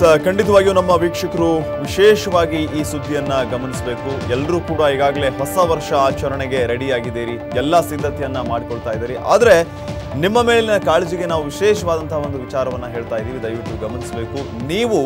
ಖಂಡಿತವಾಗಿಯೂ ನಮ್ಮ ವೀಕ್ಷಕರು ವಿಶೇಷವಾಗಿ ಈ ಸುದ್ದಿಯನ್ನ ಗಮನಿಸಬೇಕು ಎಲ್ಲರೂ ಕೂಡ ಈಗಾಗಲೇ ಹೊಸ ವರ್ಷ ಆಚರಣೆಗೆ ರೆಡಿ ಆಗಿದ್ದೀರಿ ಎಲ್ಲ ಸಿದ್ಧತೆಯನ್ನ ಮಾಡ್ಕೊಳ್ತಾ ಇದ್ದೀರಿ ಆದರೆ ನಿಮ್ಮ ಮೇಲಿನ ಕಾಳಜಿಗೆ ನಾವು ವಿಶೇಷವಾದಂತಹ ಒಂದು ವಿಚಾರವನ್ನ ಹೇಳ್ತಾ ಇದ್ದೀವಿ ದಯವಿಟ್ಟು ಗಮನಿಸಬೇಕು ನೀವು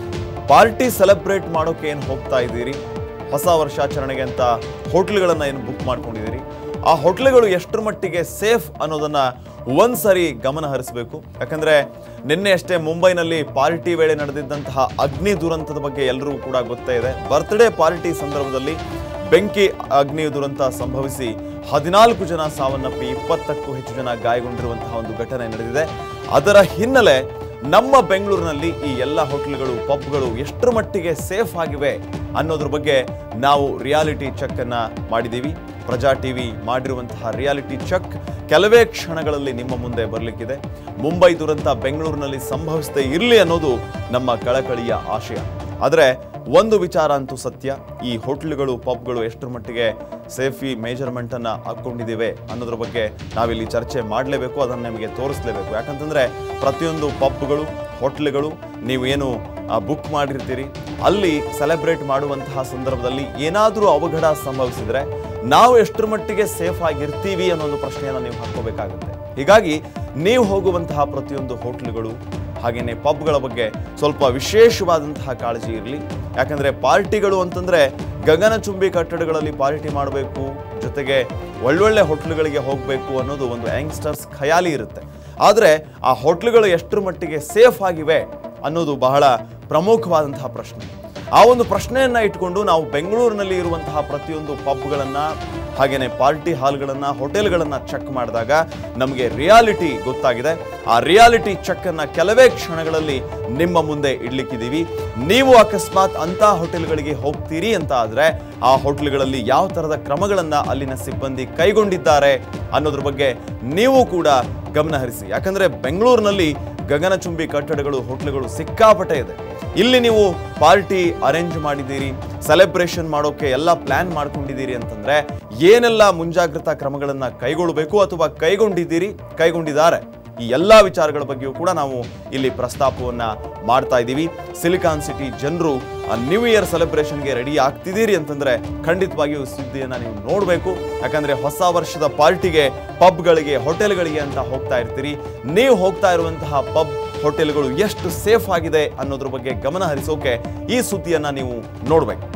ಪಾರ್ಟಿ ಸೆಲೆಬ್ರೇಟ್ ಮಾಡೋಕೆ ಏನು ಹೋಗ್ತಾ ಇದ್ದೀರಿ ಹೊಸ ವರ್ಷಾಚರಣೆಗೆ ಅಂತ ಹೋಟ್ಲ್ಗಳನ್ನ ಏನು ಬುಕ್ ಮಾಡ್ಕೊಂಡಿದ್ದೀರಿ ಆ ಹೋಟ್ಲುಗಳು ಎಷ್ಟರ ಮಟ್ಟಿಗೆ ಸೇಫ್ ಅನ್ನೋದನ್ನ ಒಂದ್ಸರಿ ಗಮನ ಹರಿಸಬೇಕು ಯಾಕಂದ್ರೆ ನಿನ್ನೆ ಅಷ್ಟೇ ಮುಂಬೈನಲ್ಲಿ ಪಾರ್ಟಿ ವೇಳೆ ನಡೆದಿದ್ದಂತಹ ಅಗ್ನಿ ದುರಂತದ ಬಗ್ಗೆ ಎಲ್ಲರೂ ಕೂಡ ಗೊತ್ತೇ ಇದೆ ಬರ್ತ್ಡೇ ಪಾರ್ಟಿ ಸಂದರ್ಭದಲ್ಲಿ ಬೆಂಕಿ ಅಗ್ನಿ ದುರಂತ ಸಂಭವಿಸಿ ಹದಿನಾಲ್ಕು ಜನ ಸಾವನ್ನಪ್ಪಿ ಇಪ್ಪತ್ತಕ್ಕೂ ಹೆಚ್ಚು ಜನ ಗಾಯಗೊಂಡಿರುವಂತಹ ಒಂದು ಘಟನೆ ನಡೆದಿದೆ ಅದರ ಹಿನ್ನೆಲೆ ನಮ್ಮ ಬೆಂಗಳೂರಿನಲ್ಲಿ ಈ ಎಲ್ಲ ಹೋಟೆಲ್ಗಳು ಪಬ್ಗಳು ಎಷ್ಟರ ಮಟ್ಟಿಗೆ ಸೇಫ್ ಆಗಿವೆ ಅನ್ನೋದ್ರ ಬಗ್ಗೆ ನಾವು ರಿಯಾಲಿಟಿ ಚೆಕ್ ಅನ್ನ ಮಾಡಿದ್ದೀವಿ ಪ್ರಜಾ ಟಿವಿ ಮಾಡಿರುವಂತಹ ರಿಯಾಲಿಟಿ ಚೆಕ್ ಕೆಲವೇ ಕ್ಷಣಗಳಲ್ಲಿ ನಿಮ್ಮ ಮುಂದೆ ಬರಲಿಕ್ಕಿದೆ ಮುಂಬೈ ದುರಂತ ಬೆಂಗಳೂರಿನಲ್ಲಿ ಸಂಭವಿಸದೇ ಇರಲಿ ಅನ್ನೋದು ನಮ್ಮ ಕಳಕಳಿಯ ಆಶಯ ಆದರೆ ಒಂದು ವಿಚಾರ ಅಂತೂ ಸತ್ಯ ಈ ಹೋಟ್ಲುಗಳು ಪಬ್ಗಳು ಎಷ್ಟರ ಮಟ್ಟಿಗೆ ಸೇಫಿ ಮೇಜರ್ಮೆಂಟ್ ಅನ್ನ ಹಾಕೊಂಡಿದ್ದೇವೆ ಅನ್ನೋದ್ರ ಬಗ್ಗೆ ನಾವಿಲ್ಲಿ ಚರ್ಚೆ ಮಾಡಲೇಬೇಕು ಅದನ್ನು ನಿಮಗೆ ತೋರಿಸಲೇಬೇಕು ಯಾಕಂತಂದ್ರೆ ಪ್ರತಿಯೊಂದು ಪಬ್ಗಳು ಹೋಟ್ಲುಗಳು ನೀವು ಏನು ಬುಕ್ ಮಾಡಿರ್ತೀರಿ ಅಲ್ಲಿ ಸೆಲೆಬ್ರೇಟ್ ಮಾಡುವಂತಹ ಸಂದರ್ಭದಲ್ಲಿ ಏನಾದರೂ ಅವಘಡ ಸಂಭವಿಸಿದ್ರೆ ನಾವು ಎಷ್ಟರ ಮಟ್ಟಿಗೆ ಸೇಫ್ ಆಗಿರ್ತೀವಿ ಅನ್ನೋ ಒಂದು ಪ್ರಶ್ನೆಯನ್ನು ನೀವು ಹಾಕೋಬೇಕಾಗುತ್ತೆ ಹೀಗಾಗಿ ನೀವು ಹೋಗುವಂತಹ ಪ್ರತಿಯೊಂದು ಹೋಟ್ಲುಗಳು ಹಾಗೇನೆ ಪಬ್ಗಳ ಬಗ್ಗೆ ಸ್ವಲ್ಪ ವಿಶೇಷವಾದಂತಹ ಕಾಳಜಿ ಇರಲಿ ಯಾಕಂದ್ರೆ ಪಾರ್ಟಿಗಳು ಅಂತಂದ್ರೆ ಗಗನಚುಂಬಿ ಕಟ್ಟಡಗಳಲ್ಲಿ ಪಾರ್ಟಿ ಮಾಡಬೇಕು ಜೊತೆಗೆ ಒಳ್ಳೊಳ್ಳೆ ಹೋಟ್ಲುಗಳಿಗೆ ಹೋಗಬೇಕು ಅನ್ನೋದು ಒಂದು ಯಂಗ್ಸ್ಟರ್ಸ್ ಖಯಾಲಿ ಇರುತ್ತೆ ಆದರೆ ಆ ಹೋಟ್ಲುಗಳು ಎಷ್ಟರ ಮಟ್ಟಿಗೆ ಸೇಫ್ ಆಗಿವೆ ಅನ್ನೋದು ಬಹಳ ಪ್ರಮುಖವಾದಂತಹ ಪ್ರಶ್ನೆ ಆ ಒಂದು ಪ್ರಶ್ನೆಯನ್ನ ಇಟ್ಕೊಂಡು ನಾವು ಬೆಂಗಳೂರಿನಲ್ಲಿ ಇರುವಂತಹ ಪ್ರತಿಯೊಂದು ಪಬ್ಗಳನ್ನ ಹಾಗೇನೆ ಪಾರ್ಟಿ ಹಾಲ್ಗಳನ್ನ ಹೋಟೆಲ್ಗಳನ್ನ ಚೆಕ್ ಮಾಡಿದಾಗ ನಮಗೆ ರಿಯಾಲಿಟಿ ಗೊತ್ತಾಗಿದೆ ಆ ರಿಯಾಲಿಟಿ ಚೆಕ್ ಅನ್ನ ಕೆಲವೇ ಕ್ಷಣಗಳಲ್ಲಿ ನಿಮ್ಮ ಮುಂದೆ ಇಡ್ಲಿಕ್ಕಿದ್ದೀವಿ ನೀವು ಅಕಸ್ಮಾತ್ ಅಂತ ಹೋಟೆಲ್ಗಳಿಗೆ ಹೋಗ್ತೀರಿ ಅಂತ ಆದ್ರೆ ಆ ಹೋಟೆಲ್ಗಳಲ್ಲಿ ಯಾವ ತರದ ಕ್ರಮಗಳನ್ನ ಅಲ್ಲಿನ ಸಿಬ್ಬಂದಿ ಕೈಗೊಂಡಿದ್ದಾರೆ ಅನ್ನೋದ್ರ ಬಗ್ಗೆ ನೀವು ಕೂಡ ಗಮನ ಹರಿಸಿ ಯಾಕಂದ್ರೆ ಬೆಂಗಳೂರಿನಲ್ಲಿ ಗಗನಚುಂಬಿ ಕಟ್ಟಡಗಳು ಹೋಟ್ಲುಗಳು ಸಿಕ್ಕಾಪಟ್ಟೆ ಇದೆ ಇಲ್ಲಿ ನೀವು ಪಾರ್ಟಿ ಅರೇಂಜ್ ಮಾಡಿದ್ದೀರಿ ಸೆಲೆಬ್ರೇಷನ್ ಮಾಡೋಕೆ ಎಲ್ಲ ಪ್ಲಾನ್ ಮಾಡ್ಕೊಂಡಿದ್ದೀರಿ ಅಂತಂದ್ರೆ ಏನೆಲ್ಲ ಮುಂಜಾಗ್ರತಾ ಕ್ರಮಗಳನ್ನ ಕೈಗೊಳ್ಳಬೇಕು ಅಥವಾ ಕೈಗೊಂಡಿದ್ದೀರಿ ಕೈಗೊಂಡಿದ್ದಾರೆ ಈ ಎಲ್ಲಾ ವಿಚಾರಗಳ ಬಗ್ಗೆಯೂ ಕೂಡ ನಾವು ಇಲ್ಲಿ ಪ್ರಸ್ತಾಪವನ್ನ ಮಾಡ್ತಾ ಇದ್ದೀವಿ ಸಿಲಿಕಾನ್ ಸಿಟಿ ಜನರು ನ್ಯೂ ಇಯರ್ ಸೆಲೆಬ್ರೇಷನ್ಗೆ ರೆಡಿ ಆಗ್ತಿದ್ದೀರಿ ಅಂತಂದ್ರೆ ಖಂಡಿತವಾಗಿಯೂ ಸುದ್ದಿಯನ್ನ ನೀವು ನೋಡಬೇಕು ಯಾಕಂದ್ರೆ ಹೊಸ ವರ್ಷದ ಪಾರ್ಟಿಗೆ ಪಬ್ಗಳಿಗೆ ಹೋಟೆಲ್ಗಳಿಗೆ ಅಂತ ಹೋಗ್ತಾ ಇರ್ತೀರಿ ನೀವು ಹೋಗ್ತಾ ಇರುವಂತಹ ಪಬ್ ಹೋಟೆಲ್ಗಳು ಎಷ್ಟು ಸೇಫ್ ಆಗಿದೆ ಅನ್ನೋದ್ರ ಬಗ್ಗೆ ಗಮನ ಹರಿಸೋಕೆ ಈ ಸುದ್ದಿಯನ್ನ ನೀವು ನೋಡ್ಬೇಕು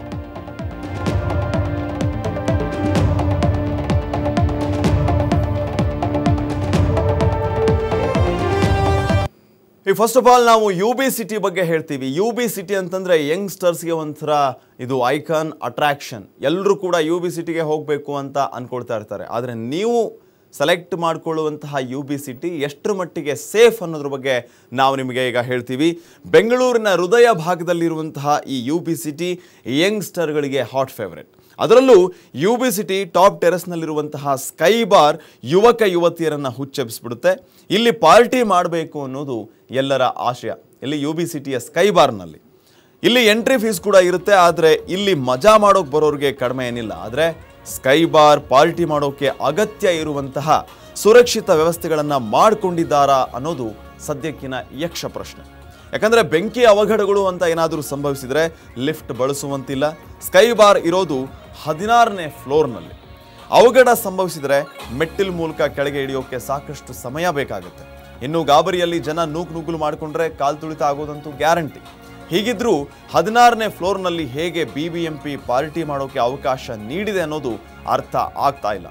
ಈ ಫಸ್ಟ್ ಆಫ್ ಆಲ್ ನಾವು ಯು ಬಿ ಸಿಟಿ ಬಗ್ಗೆ ಹೇಳ್ತೀವಿ ಯು ಬಿ ಸಿಟಿ ಅಂತಂದ್ರೆ ಯಂಗ್ಸ್ಟರ್ಸ್ಗೆ ಒಂಥರ ಇದು ಐಕಾನ್ ಅಟ್ರಾಕ್ಷನ್ ಎಲ್ಲರೂ ಕೂಡ ಯು ಬಿ ಸಿಟಿಗೆ ಹೋಗಬೇಕು ಅಂತ ಅನ್ಕೊಳ್ತಾ ಇರ್ತಾರೆ ಆದರೆ ನೀವು ಸೆಲೆಕ್ಟ್ ಮಾಡ್ಕೊಳ್ಳುವಂತಹ ಯು ಬಿ ಸಿಟಿ ಎಷ್ಟರ ಮಟ್ಟಿಗೆ ಸೇಫ್ ಅನ್ನೋದ್ರ ಬಗ್ಗೆ ನಾವು ನಿಮಗೆ ಈಗ ಹೇಳ್ತೀವಿ ಬೆಂಗಳೂರಿನ ಹೃದಯ ಭಾಗದಲ್ಲಿರುವಂತಹ ಈ ಯು ಬಿ ಸಿಟಿ ಯಂಗ್ಸ್ಟರ್ಗಳಿಗೆ ಹಾಟ್ ಫೇವರೆಟ್ ಅದರಲ್ಲೂ ಯು ಬಿ ಸಿಟಿ ಟಾಪ್ ಟೆರೆಸ್ನಲ್ಲಿರುವಂತಹ ಸ್ಕೈ ಬಾರ್ ಯುವಕ ಯುವತಿಯರನ್ನ ಹುಚ್ಚೆಬ್ಬಿಸ್ಬಿಡುತ್ತೆ ಇಲ್ಲಿ ಪಾರ್ಟಿ ಮಾಡಬೇಕು ಅನ್ನೋದು ಎಲ್ಲರ ಆಶಯ ಇಲ್ಲಿ ಯು ಬಿ ಸಿಟಿಯ ಸ್ಕೈ ಬಾರ್ನಲ್ಲಿ ಇಲ್ಲಿ ಎಂಟ್ರಿ ಫೀಸ್ ಕೂಡ ಇರುತ್ತೆ ಆದರೆ ಇಲ್ಲಿ ಮಜಾ ಮಾಡೋಕೆ ಬರೋರಿಗೆ ಕಡಿಮೆ ಏನಿಲ್ಲ ಆದರೆ ಸ್ಕೈ ಬಾರ್ ಪಾರ್ಟಿ ಮಾಡೋಕೆ ಅಗತ್ಯ ಇರುವಂತಹ ಸುರಕ್ಷಿತ ವ್ಯವಸ್ಥೆಗಳನ್ನು ಮಾಡಿಕೊಂಡಿದ್ದಾರಾ ಅನ್ನೋದು ಸದ್ಯಕ್ಕಿನ ಯಕ್ಷ ಪ್ರಶ್ನೆ ಯಾಕಂದ್ರೆ ಬೆಂಕಿ ಅವಘಡಗಳು ಅಂತ ಏನಾದರೂ ಸಂಭವಿಸಿದ್ರೆ ಲಿಫ್ಟ್ ಬಳಸುವಂತಿಲ್ಲ ಸ್ಕೈ ಬಾರ್ ಇರೋದು ಹದಿನಾರನೇ ಫ್ಲೋರ್ನಲ್ಲಿ ಅವಘಡ ಸಂಭವಿಸಿದರೆ ಮೆಟ್ಟಿಲ್ ಮೂಲಕ ಕೆಳಗೆ ಇಳಿಯೋಕೆ ಸಾಕಷ್ಟು ಸಮಯ ಬೇಕಾಗುತ್ತೆ ಇನ್ನು ಗಾಬರಿಯಲ್ಲಿ ಜನ ನೂಕು ನುಗ್ಗುಲು ಮಾಡಿಕೊಂಡ್ರೆ ಕಾಲ್ ತುಳಿತ ಆಗೋದಂತೂ ಗ್ಯಾರಂಟಿ ಹೀಗಿದ್ರೂ ಹದಿನಾರನೇ ಫ್ಲೋರ್ನಲ್ಲಿ ಹೇಗೆ B B M P party ಮಾಡೋಕೆ ಅವಕಾಶ ನೀಡಿದೆ ಅನ್ನೋದು ಅರ್ಥ ಆಗ್ತಾ ಇಲ್ಲ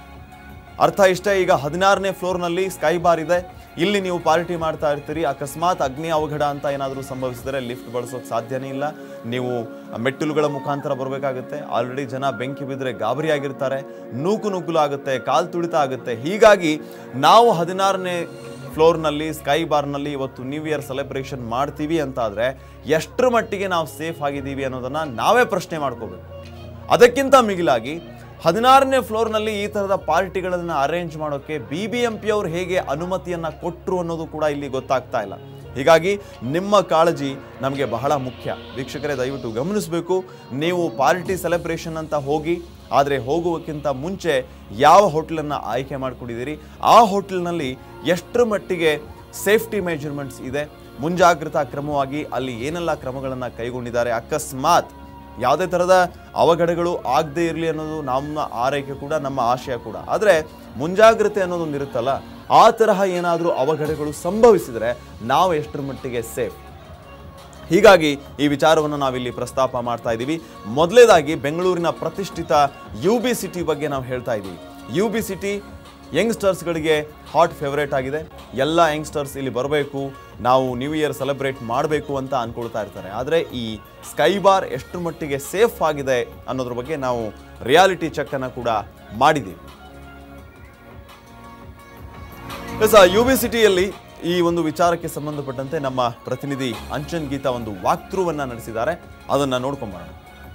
ಅರ್ಥ ಇಷ್ಟೇ ಈಗ ಹದಿನಾರನೇ ಫ್ಲೋರ್ನಲ್ಲಿ ಸ್ಕೈ ಬಾರ್ ಇದೆ ಇಲ್ಲಿ ನೀವು ಪಾರ್ಟಿ ಮಾಡ್ತಾ ಇರ್ತೀರಿ ಅಕಸ್ಮಾತ್ ಅಗ್ನಿ ಅವಘಡ ಅಂತ ಏನಾದರೂ ಸಂಭವಿಸಿದರೆ ಲಿಫ್ಟ್ ಬಳಸೋಕೆ ಸಾಧ್ಯನೇ ಇಲ್ಲ ನೀವು ಮೆಟ್ಟಿಲುಗಳ ಮುಖಾಂತರ ಬರಬೇಕಾಗುತ್ತೆ ಆಲ್ರೆಡಿ ಜನ ಬೆಂಕಿ ಬಿದ್ದರೆ ಗಾಬರಿ ಆಗಿರ್ತಾರೆ ನೂಕು ನುಗ್ಗುಲು ಆಗುತ್ತೆ ಕಾಲು ತುಳಿತ ಆಗುತ್ತೆ ಹೀಗಾಗಿ ನಾವು ಹದಿನಾರನೇ ಫ್ಲೋರ್ನಲ್ಲಿ ಸ್ಕೈ ಬಾರ್ನಲ್ಲಿ ಇವತ್ತು ನ್ಯೂ ಇಯರ್ ಸೆಲೆಬ್ರೇಷನ್ ಮಾಡ್ತೀವಿ ಅಂತ ಆದರೆ ಎಷ್ಟರ ಮಟ್ಟಿಗೆ ನಾವು ಸೇಫ್ ಆಗಿದ್ದೀವಿ ಅನ್ನೋದನ್ನು ನಾವೇ ಪ್ರಶ್ನೆ ಮಾಡ್ಕೋಬೇಕು ಅದಕ್ಕಿಂತ ಮಿಗಿಲಾಗಿ ಹದಿನಾರನೇ ಫ್ಲೋರ್ನಲ್ಲಿ ಈ ಥರದ ಪಾರ್ಟಿಗಳನ್ನು ಅರೇಂಜ್ ಮಾಡೋಕ್ಕೆ ಬಿ ಬಿ ಎಂ ಪಿ ಅವರು ಹೇಗೆ ಅನುಮತಿಯನ್ನು ಕೊಟ್ಟರು ಅನ್ನೋದು ಕೂಡ ಇಲ್ಲಿ ಗೊತ್ತಾಗ್ತಾ ಇಲ್ಲ ಹೀಗಾಗಿ ನಿಮ್ಮ ಕಾಳಜಿ ನಮಗೆ ಬಹಳ ಮುಖ್ಯ ವೀಕ್ಷಕರೇ ದಯವಿಟ್ಟು ಗಮನಿಸಬೇಕು ನೀವು ಪಾರ್ಟಿ ಸೆಲೆಬ್ರೇಷನ್ ಅಂತ ಹೋಗಿ ಆದರೆ ಹೋಗುವಕ್ಕಿಂತ ಮುಂಚೆ ಯಾವ ಹೋಟ್ಲನ್ನು ಆಯ್ಕೆ ಮಾಡ್ಕೊಂಡಿದ್ದೀರಿ ಆ ಹೋಟ್ಲ್ನಲ್ಲಿ ಎಷ್ಟರ ಮಟ್ಟಿಗೆ ಸೇಫ್ಟಿ ಮೆಜರ್ಮೆಂಟ್ಸ್ ಇದೆ ಮುಂಜಾಗ್ರತಾ ಕ್ರಮವಾಗಿ ಅಲ್ಲಿ ಏನೆಲ್ಲ ಕ್ರಮಗಳನ್ನು ಕೈಗೊಂಡಿದ್ದಾರೆ ಅಕಸ್ಮಾತ್ ಯಾವುದೇ ಥರದ ಅವಘಡಗಳು ಆಗದೇ ಇರಲಿ ಅನ್ನೋದು ನಮ್ಮ ಆರೈಕೆ ಕೂಡ ನಮ್ಮ ಆಶಯ ಕೂಡ ಆದರೆ ಮುಂಜಾಗ್ರತೆ ಅನ್ನೋದೊಂದು ಇರುತ್ತಲ್ಲ ಆ ತರಹ ಏನಾದರೂ ಅವಘಡಗಳು ಸಂಭವಿಸಿದರೆ ನಾವು ಎಷ್ಟರ ಮಟ್ಟಿಗೆ ಸೇಫ್ ಹೀಗಾಗಿ ಈ ವಿಚಾರವನ್ನು ನಾವಿಲ್ಲಿ ಪ್ರಸ್ತಾಪ ಮಾಡ್ತಾ ಇದ್ದೀವಿ ಮೊದಲೇದಾಗಿ ಬೆಂಗಳೂರಿನ ಪ್ರತಿಷ್ಠಿತ ಯು ಬಿ ಸಿಟಿ ಬಗ್ಗೆ ನಾವು ಹೇಳ್ತಾ ಇದ್ದೀವಿ ಯು ಬಿ ಸಿಟಿ ಯಂಗ್ಸ್ಟರ್ಸ್ಗಳಿಗೆ ಹಾಟ್ ಫೇವರೇಟ್ ಆಗಿದೆ ಎಲ್ಲ ಯಂಗ್ಸ್ಟರ್ಸ್ ಇಲ್ಲಿ ಬರಬೇಕು ನಾವು ನ್ಯೂ ಇಯರ್ ಸೆಲೆಬ್ರೇಟ್ ಮಾಡಬೇಕು ಅಂತ ಅನ್ಕೊಳ್ತಾ ಇರ್ತಾರೆ ಆದರೆ ಈ ಸ್ಕೈ ಬಾರ್ ಎಷ್ಟು ಮಟ್ಟಿಗೆ ಸೇಫ್ ಆಗಿದೆ ಅನ್ನೋದ್ರ ಬಗ್ಗೆ ನಾವು ರಿಯಾಲಿಟಿ ಚೆಕ್ಕನ್ನು ಕೂಡ ಮಾಡಿದ್ದೀವಿ ಎಸ್ ಯು ಬಿ ಸಿಟಿಯಲ್ಲಿ ಈ ಒಂದು ವಿಚಾರಕ್ಕೆ ಸಂಬಂಧಪಟ್ಟಂತೆ ನಮ್ಮ ಪ್ರತಿನಿಧಿ ಅಂಚನ್ ಗೀತಾ ಒಂದು ವಾಕ್ಥ್ರೂವನ್ನ ನಡೆಸಿದ್ದಾರೆ ಅದನ್ನ ನೋಡ್ಕೊಂಬರೋಣ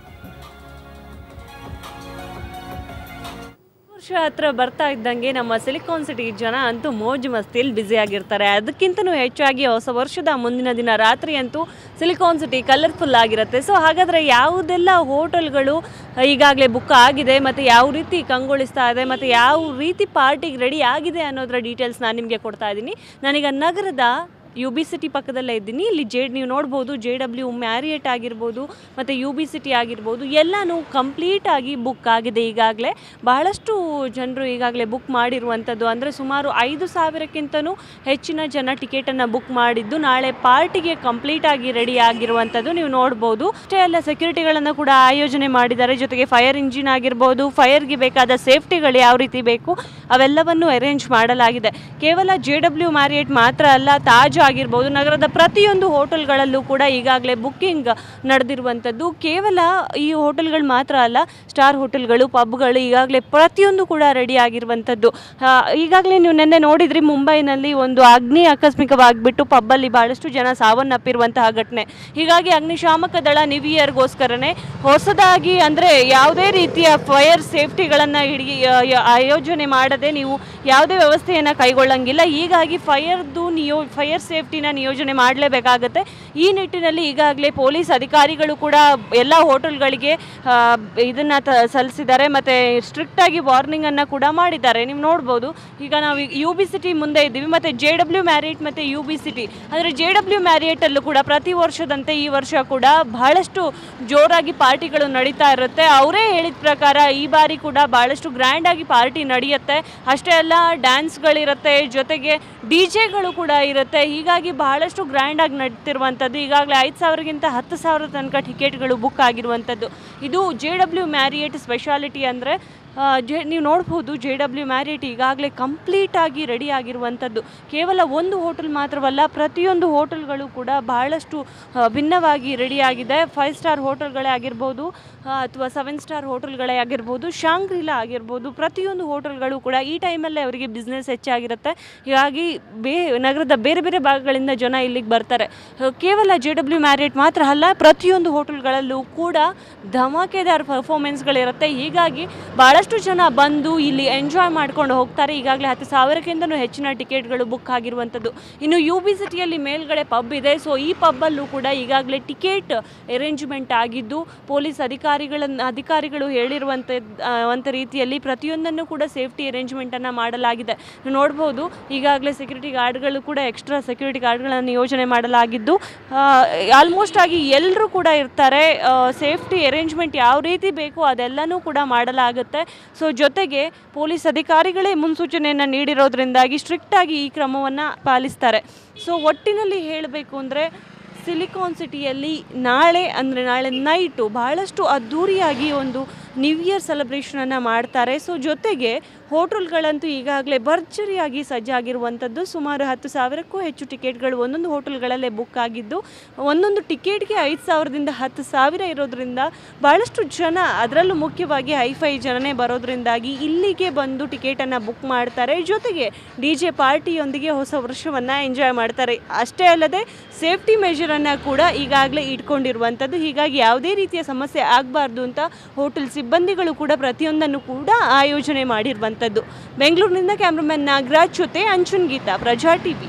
ವರ್ಷ ಹತ್ರ ಬರ್ತಾ ಇದ್ದಂಗೆ ನಮ್ಮ ಸಿಲಿಕಾನ್ ಸಿಟಿ ಜನ ಅಂತೂ ಮೋಜು ಮಸ್ತಿಯಲ್ಲಿ ಬ್ಯುಸಿ ಆಗಿರ್ತಾರೆ ಅದಕ್ಕಿಂತನೂ ಹೆಚ್ಚಾಗಿ ಹೊಸ ವರ್ಷದ ಮುಂದಿನ ದಿನ ರಾತ್ರಿ ಅಂತೂ ಸಿಲಿಕಾನ್ ಸಿಟಿ ಕಲರ್ಫುಲ್ ಆಗಿರುತ್ತೆ ಸೊ ಹಾಗಾದರೆ ಯಾವುದೆಲ್ಲ ಹೋಟೆಲ್ಗಳು ಈಗಾಗಲೇ ಬುಕ್ ಆಗಿದೆ ಮತ್ತು ಯಾವ ರೀತಿ ಕಂಗೊಳಿಸ್ತಾ ಇದೆ ಮತ್ತು ಯಾವ ರೀತಿ ಪಾರ್ಟಿಗೆ ರೆಡಿ ಆಗಿದೆ ಅನ್ನೋದರ ಡೀಟೇಲ್ಸ್ ನಾನು ನಿಮಗೆ ಕೊಡ್ತಾ ಇದ್ದೀನಿ ನಾನೀಗ ನಗರದ ಯು ಬಿ ಸಿಟಿ ಪಕ್ಕದಲ್ಲೇ ಇದ್ದೀನಿ ಇಲ್ಲಿ ಜೆ ನೀವು ನೋಡ್ಬೋದು ಜೆ ಡಬ್ಲ್ಯೂ ಮ್ಯಾರಿಯೇಟ್ ಆಗಿರ್ಬೋದು ಮತ್ತು ಯು ಬಿ ಸಿಟಿ ಆಗಿರ್ಬೋದು ಎಲ್ಲನೂ ಕಂಪ್ಲೀಟಾಗಿ ಬುಕ್ ಆಗಿದೆ ಈಗಾಗಲೇ ಬಹಳಷ್ಟು ಜನರು ಈಗಾಗಲೇ ಬುಕ್ ಮಾಡಿರುವಂಥದ್ದು ಅಂದರೆ ಸುಮಾರು ಐದು ಸಾವಿರಕ್ಕಿಂತನೂ ಹೆಚ್ಚಿನ ಜನ ಟಿಕೆಟನ್ನು ಬುಕ್ ಮಾಡಿದ್ದು ನಾಳೆ ಪಾರ್ಟಿಗೆ ಕಂಪ್ಲೀಟಾಗಿ ರೆಡಿ ಆಗಿರುವಂಥದ್ದು ನೀವು ನೋಡ್ಬೋದು ಅಷ್ಟೇ ಅಲ್ಲ ಸೆಕ್ಯೂರಿಟಿಗಳನ್ನು ಕೂಡ ಆಯೋಜನೆ ಮಾಡಿದ್ದಾರೆ ಜೊತೆಗೆ ಫೈರ್ ಇಂಜಿನ್ ಆಗಿರ್ಬೋದು ಫೈರ್ಗೆ ಬೇಕಾದ ಸೇಫ್ಟಿಗಳು ಯಾವ ರೀತಿ ಬೇಕು ಅವೆಲ್ಲವನ್ನು ಅರೇಂಜ್ ಮಾಡಲಾಗಿದೆ ಕೇವಲ ಜೆ ಡಬ್ಲ್ಯೂ ಮ್ಯಾರಿಯೇಟ್ ಮಾತ್ರ ಅಲ್ಲ ತಾಜ್ ಆಗಿರ್ಬೋದು ನಗರದ ಪ್ರತಿಯೊಂದು ಹೋಟೆಲ್ಗಳಲ್ಲೂ ಕೂಡ ಈಗಾಗಲೇ ಬುಕ್ಕಿಂಗ್ ನಡೆದಿರುವಂಥದ್ದು ಕೇವಲ ಈ ಹೋಟೆಲ್ಗಳು ಮಾತ್ರ ಅಲ್ಲ ಸ್ಟಾರ್ ಹೋಟೆಲ್ಗಳು ಪಬ್ಗಳು ಈಗಾಗಲೇ ಪ್ರತಿಯೊಂದು ಕೂಡ ರೆಡಿ ಆಗಿರುವಂಥದ್ದು ಆ, ಈಗಾಗಲೇ ನೀವು ನಿನ್ನೆ ನೋಡಿದ್ರಿ ಮುಂಬೈನಲ್ಲಿ ಒಂದು ಅಗ್ನಿ ಆಕಸ್ಮಿಕವಾಗಿಬಿಟ್ಟು ಪಬ್ಬಲ್ಲಿ ಭಾಳಷ್ಟು ಜನ ಸಾವನ್ನಪ್ಪಿರುವಂತಹ ಘಟನೆ ಹೀಗಾಗಿ ಅಗ್ನಿಶಾಮಕ ದಳ ನ್ಯೂ ಇಯರ್ಗೋಸ್ಕರನೇ ಹೊಸದಾಗಿ ಅಂದರೆ ಯಾವುದೇ ರೀತಿಯ ಫೈರ್ ಸೇಫ್ಟಿಗಳನ್ನು ಹಿಡಿ ಆ, ಯ- ಆಯೋಜನೆ ಮಾಡದೆ ನೀವು ಯಾವುದೇ ವ್ಯವಸ್ಥೆಯನ್ನು ಕೈಗೊಳ್ಳಂಗಿಲ್ಲ ಹೀಗಾಗಿ ಫೈರ್ದು ನಿಯೋ ಫೈರ್ ಸೇಫ್ಟಿನ ನಿಯೋಜನೆ ಮಾಡಲೇಬೇಕಾಗತ್ತೆ ಈ ನಿಟ್ಟಿನಲ್ಲಿ ಈಗಾಗಲೇ ಪೊಲೀಸ್ ಅಧಿಕಾರಿಗಳು ಕೂಡ ಎಲ್ಲ ಹೋಟೆಲ್ಗಳಿಗೆ ಇದನ್ನು ತ ಸಲ್ಲಿಸಿದ್ದಾರೆ ಮತ್ತು ಸ್ಟ್ರಿಕ್ಟಾಗಿ ವಾರ್ನಿಂಗನ್ನು ಕೂಡ ಮಾಡಿದ್ದಾರೆ ನೀವು ನೋಡ್ಬೋದು ಈಗ ನಾವು ಯು ಬಿ ಸಿಟಿ ಮುಂದೆ ಇದ್ದೀವಿ ಮತ್ತು ಜೆ ಡಬ್ಲ್ಯೂ ಮ್ಯಾರಿಯೇಟ್ ಮತ್ತು ಯು ಬಿ ಸಿಟಿ ಅಂದರೆ ಜೆ ಡಬ್ಲ್ಯೂ ಮ್ಯಾರಿಯೇಟಲ್ಲೂ ಕೂಡ ಪ್ರತಿ ವರ್ಷದಂತೆ ಈ ವರ್ಷ ಕೂಡ ಬಹಳಷ್ಟು ಜೋರಾಗಿ ಪಾರ್ಟಿಗಳು ನಡೀತಾ ಇರುತ್ತೆ ಅವರೇ ಹೇಳಿದ ಪ್ರಕಾರ ಈ ಬಾರಿ ಕೂಡ ಬಹಳಷ್ಟು ಗ್ರ್ಯಾಂಡಾಗಿ ಪಾರ್ಟಿ ನಡೆಯುತ್ತೆ ಅಷ್ಟೇ ಅಲ್ಲ ಡ್ಯಾನ್ಸ್ಗಳಿರುತ್ತೆ ಜೊತೆಗೆ ಡಿ ಜೆಗಳು ಕೂಡ ಇರುತ್ತೆ ಹೀಗಾಗಿ ಬಹಳಷ್ಟು ಗ್ರ್ಯಾಂಡಾಗಿ ನಡೀತಿರುವಂಥದ್ದು ಈಗಾಗಲೇ ಐದು ಸಾವಿರಗಿಂತ ಹತ್ತು ಸಾವಿರ ತನಕ ಟಿಕೆಟ್ಗಳು ಬುಕ್ ಆಗಿರುವಂಥದ್ದು ಇದು ಜೆ ಡಬ್ಲ್ಯೂ ಮ್ಯಾರಿಯೇಟ್ ಸ್ಪೆಷಾಲಿಟಿ ಅಂದರೆ ಜೆ ನೀವು ನೋಡ್ಬೋದು ಜೆ ಡಬ್ಲ್ಯೂ ಮ್ಯಾರಿಯೇಟ್ ಈಗಾಗಲೇ ಕಂಪ್ಲೀಟಾಗಿ ರೆಡಿ ಆಗಿರುವಂಥದ್ದು ಕೇವಲ ಒಂದು ಹೋಟೆಲ್ ಮಾತ್ರವಲ್ಲ ಪ್ರತಿಯೊಂದು ಹೋಟೆಲ್ಗಳು ಕೂಡ ಬಹಳಷ್ಟು ಆ, ಭಿನ್ನವಾಗಿ ರೆಡಿಯಾಗಿದೆ ಫೈವ್ ಸ್ಟಾರ್ ಹೋಟೆಲ್ಗಳೇ ಆಗಿರ್ಬೋದು ಅಥವಾ ಸೆವೆನ್ ಸ್ಟಾರ್ ಹೋಟೆಲ್ಗಳೇ ಆಗಿರ್ಬೋದು ಶಾಂಗ್ರಿಲಾ ಆಗಿರ್ಬೋದು ಪ್ರತಿಯೊಂದು ಹೋಟೆಲ್ಗಳು ಕೂಡ ಈ ಟೈಮಲ್ಲೇ ಅವರಿಗೆ ಬಿಸ್ನೆಸ್ ಹೆಚ್ಚಾಗಿರುತ್ತೆ ಹೀಗಾಗಿ ಬೇ ನಗರದ ಬೇರೆ ಬೇರೆ ಭಾಗಗಳಿಂದ ಜನ ಇಲ್ಲಿಗೆ ಬರ್ತಾರೆ ಆ, ಕೇವಲ ಜೆ ಡಬ್ಲ್ಯೂ ಮ್ಯಾರಿಯೇಟ್ ಮಾತ್ರ ಅಲ್ಲ ಪ್ರತಿಯೊಂದು ಹೋಟೆಲ್ಗಳಲ್ಲೂ ಕೂಡ ಧಮಾಕೆದಾರ್ ಪರ್ಫಾರ್ಮೆನ್ಸ್ಗಳಿರುತ್ತೆ ಹೀಗಾಗಿ ಭಾಳಷ್ಟು ಜನ ಬಂದು ಇಲ್ಲಿ ಎಂಜಾಯ್ ಮಾಡ್ಕೊಂಡು ಹೋಗ್ತಾರೆ ಈಗಾಗಲೇ ಹತ್ತು ಸಾವಿರಕ್ಕಿಂತಲೂ ಹೆಚ್ಚಿನ ಟಿಕೆಟ್ಗಳು ಬುಕ್ ಆಗಿರುವಂಥದ್ದು ಇನ್ನು ಯು ಬಿ ಸಿಟಿಯಲ್ಲಿ ಮೇಲ್ಗಡೆ ಪಬ್ ಇದೆ ಸೊ ಈ ಪಬ್ಬಲ್ಲೂ ಕೂಡ ಈಗಾಗಲೇ ಟಿಕೆಟ್ ಅರೇಂಜ್ಮೆಂಟ್ ಆಗಿದ್ದು ಪೊಲೀಸ್ ಅಧಿಕಾರಿಗಳನ್ನು ಅಧಿಕಾರಿಗಳು ಹೇಳಿರುವಂಥ ಅಂತ ರೀತಿಯಲ್ಲಿ ಪ್ರತಿಯೊಂದನ್ನು ಕೂಡ ಸೇಫ್ಟಿ ಅರೇಂಜ್ಮೆಂಟನ್ನು ಮಾಡಲಾಗಿದೆ ನೀವು ನೋಡ್ಬೋದು ಈಗಾಗಲೇ ಸೆಕ್ಯೂರಿಟಿ ಗಾರ್ಡ್ಗಳು ಕೂಡ ಎಕ್ಸ್ಟ್ರಾ ಸೆಕ್ಯೂರಿಟಿ ಗಾರ್ಡ್ಗಳನ್ನು ನಿಯೋಜನೆ ಮಾಡಲಾಗಿದ್ದು ಆಲ್ಮೋಸ್ಟ್ ಆಗಿ ಎಲ್ಲರೂ ಕೂಡ ಇರ್ತಾರೆ ಸೇಫ್ಟಿ ಅರೇಂಜ್ಮೆಂಟ್ ಯಾವ ರೀತಿ ಬೇಕು ಅದೆಲ್ಲನೂ ಕೂಡ ಮಾಡಲಾಗುತ್ತೆ ಸೊ ಜೊತೆಗೆ ಪೊಲೀಸ್ ಅಧಿಕಾರಿಗಳೇ ಮುನ್ಸೂಚನೆಯನ್ನು ನೀಡಿರೋದ್ರಿಂದಾಗಿ ಸ್ಟ್ರಿಕ್ಟಾಗಿ ಈ ಕ್ರಮವನ್ನು ಪಾಲಿಸ್ತಾರೆ ಸೊ ಒಟ್ಟಿನಲ್ಲಿ ಹೇಳಬೇಕು ಅಂದರೆ ಸಿಲಿಕಾನ್ ಸಿಟಿಯಲ್ಲಿ ನಾಳೆ ಅಂದರೆ ನಾಳೆ ನೈಟು ಬಹಳಷ್ಟು ಅದ್ಧೂರಿಯಾಗಿ ಒಂದು ನ್ಯೂ ಇಯರ್ ಸೆಲೆಬ್ರೇಷನನ್ನು ಮಾಡ್ತಾರೆ ಸೊ ಜೊತೆಗೆ ಹೋಟೆಲ್ಗಳಂತೂ ಈಗಾಗಲೇ ಭರ್ಜರಿಯಾಗಿ ಸಜ್ಜಾಗಿರುವಂಥದ್ದು ಸುಮಾರು ಹತ್ತು ಸಾವಿರಕ್ಕೂ ಹೆಚ್ಚು ಟಿಕೆಟ್ಗಳು ಒಂದೊಂದು ಹೋಟೆಲ್ಗಳಲ್ಲೇ ಬುಕ್ ಆಗಿದ್ದು ಒಂದೊಂದು ಟಿಕೆಟ್ಗೆ ಐದು ಸಾವಿರದಿಂದ ಹತ್ತು ಸಾವಿರ ಇರೋದ್ರಿಂದ ಭಾಳಷ್ಟು ಜನ ಅದರಲ್ಲೂ ಮುಖ್ಯವಾಗಿ ಹೈಫೈ ಜನನೇ ಬರೋದ್ರಿಂದಾಗಿ ಇಲ್ಲಿಗೆ ಬಂದು ಟಿಕೆಟನ್ನು ಬುಕ್ ಮಾಡ್ತಾರೆ ಜೊತೆಗೆ ಡಿ ಜೆ ಪಾರ್ಟಿಯೊಂದಿಗೆ ಹೊಸ ವರ್ಷವನ್ನು ಎಂಜಾಯ್ ಮಾಡ್ತಾರೆ ಅಷ್ಟೇ ಅಲ್ಲದೆ ಸೇಫ್ಟಿ ಮೆಷರನ್ನು ಕೂಡ ಈಗಾಗಲೇ ಇಟ್ಕೊಂಡಿರುವಂಥದ್ದು ಹೀಗಾಗಿ ಯಾವುದೇ ರೀತಿಯ ಸಮಸ್ಯೆ ಆಗಬಾರ್ದು ಅಂತ ಹೋಟೆಲ್ ಸಿಬ್ಬಂದಿಗಳು ಕೂಡ ಪ್ರತಿಯೊಂದನ್ನು ಕೂಡ ಆಯೋಜನೆ ಮಾಡಿರುವಂಥದ್ದು ಬೆಂಗಳೂರಿನಿಂದ ಕ್ಯಾಮ್ರಾಮನ್ ನಾಗರಾಜ್ ಜೊತೆ ಅಂಚುನ್ ಗೀತಾ ಪ್ರಜಾ ಟಿವಿ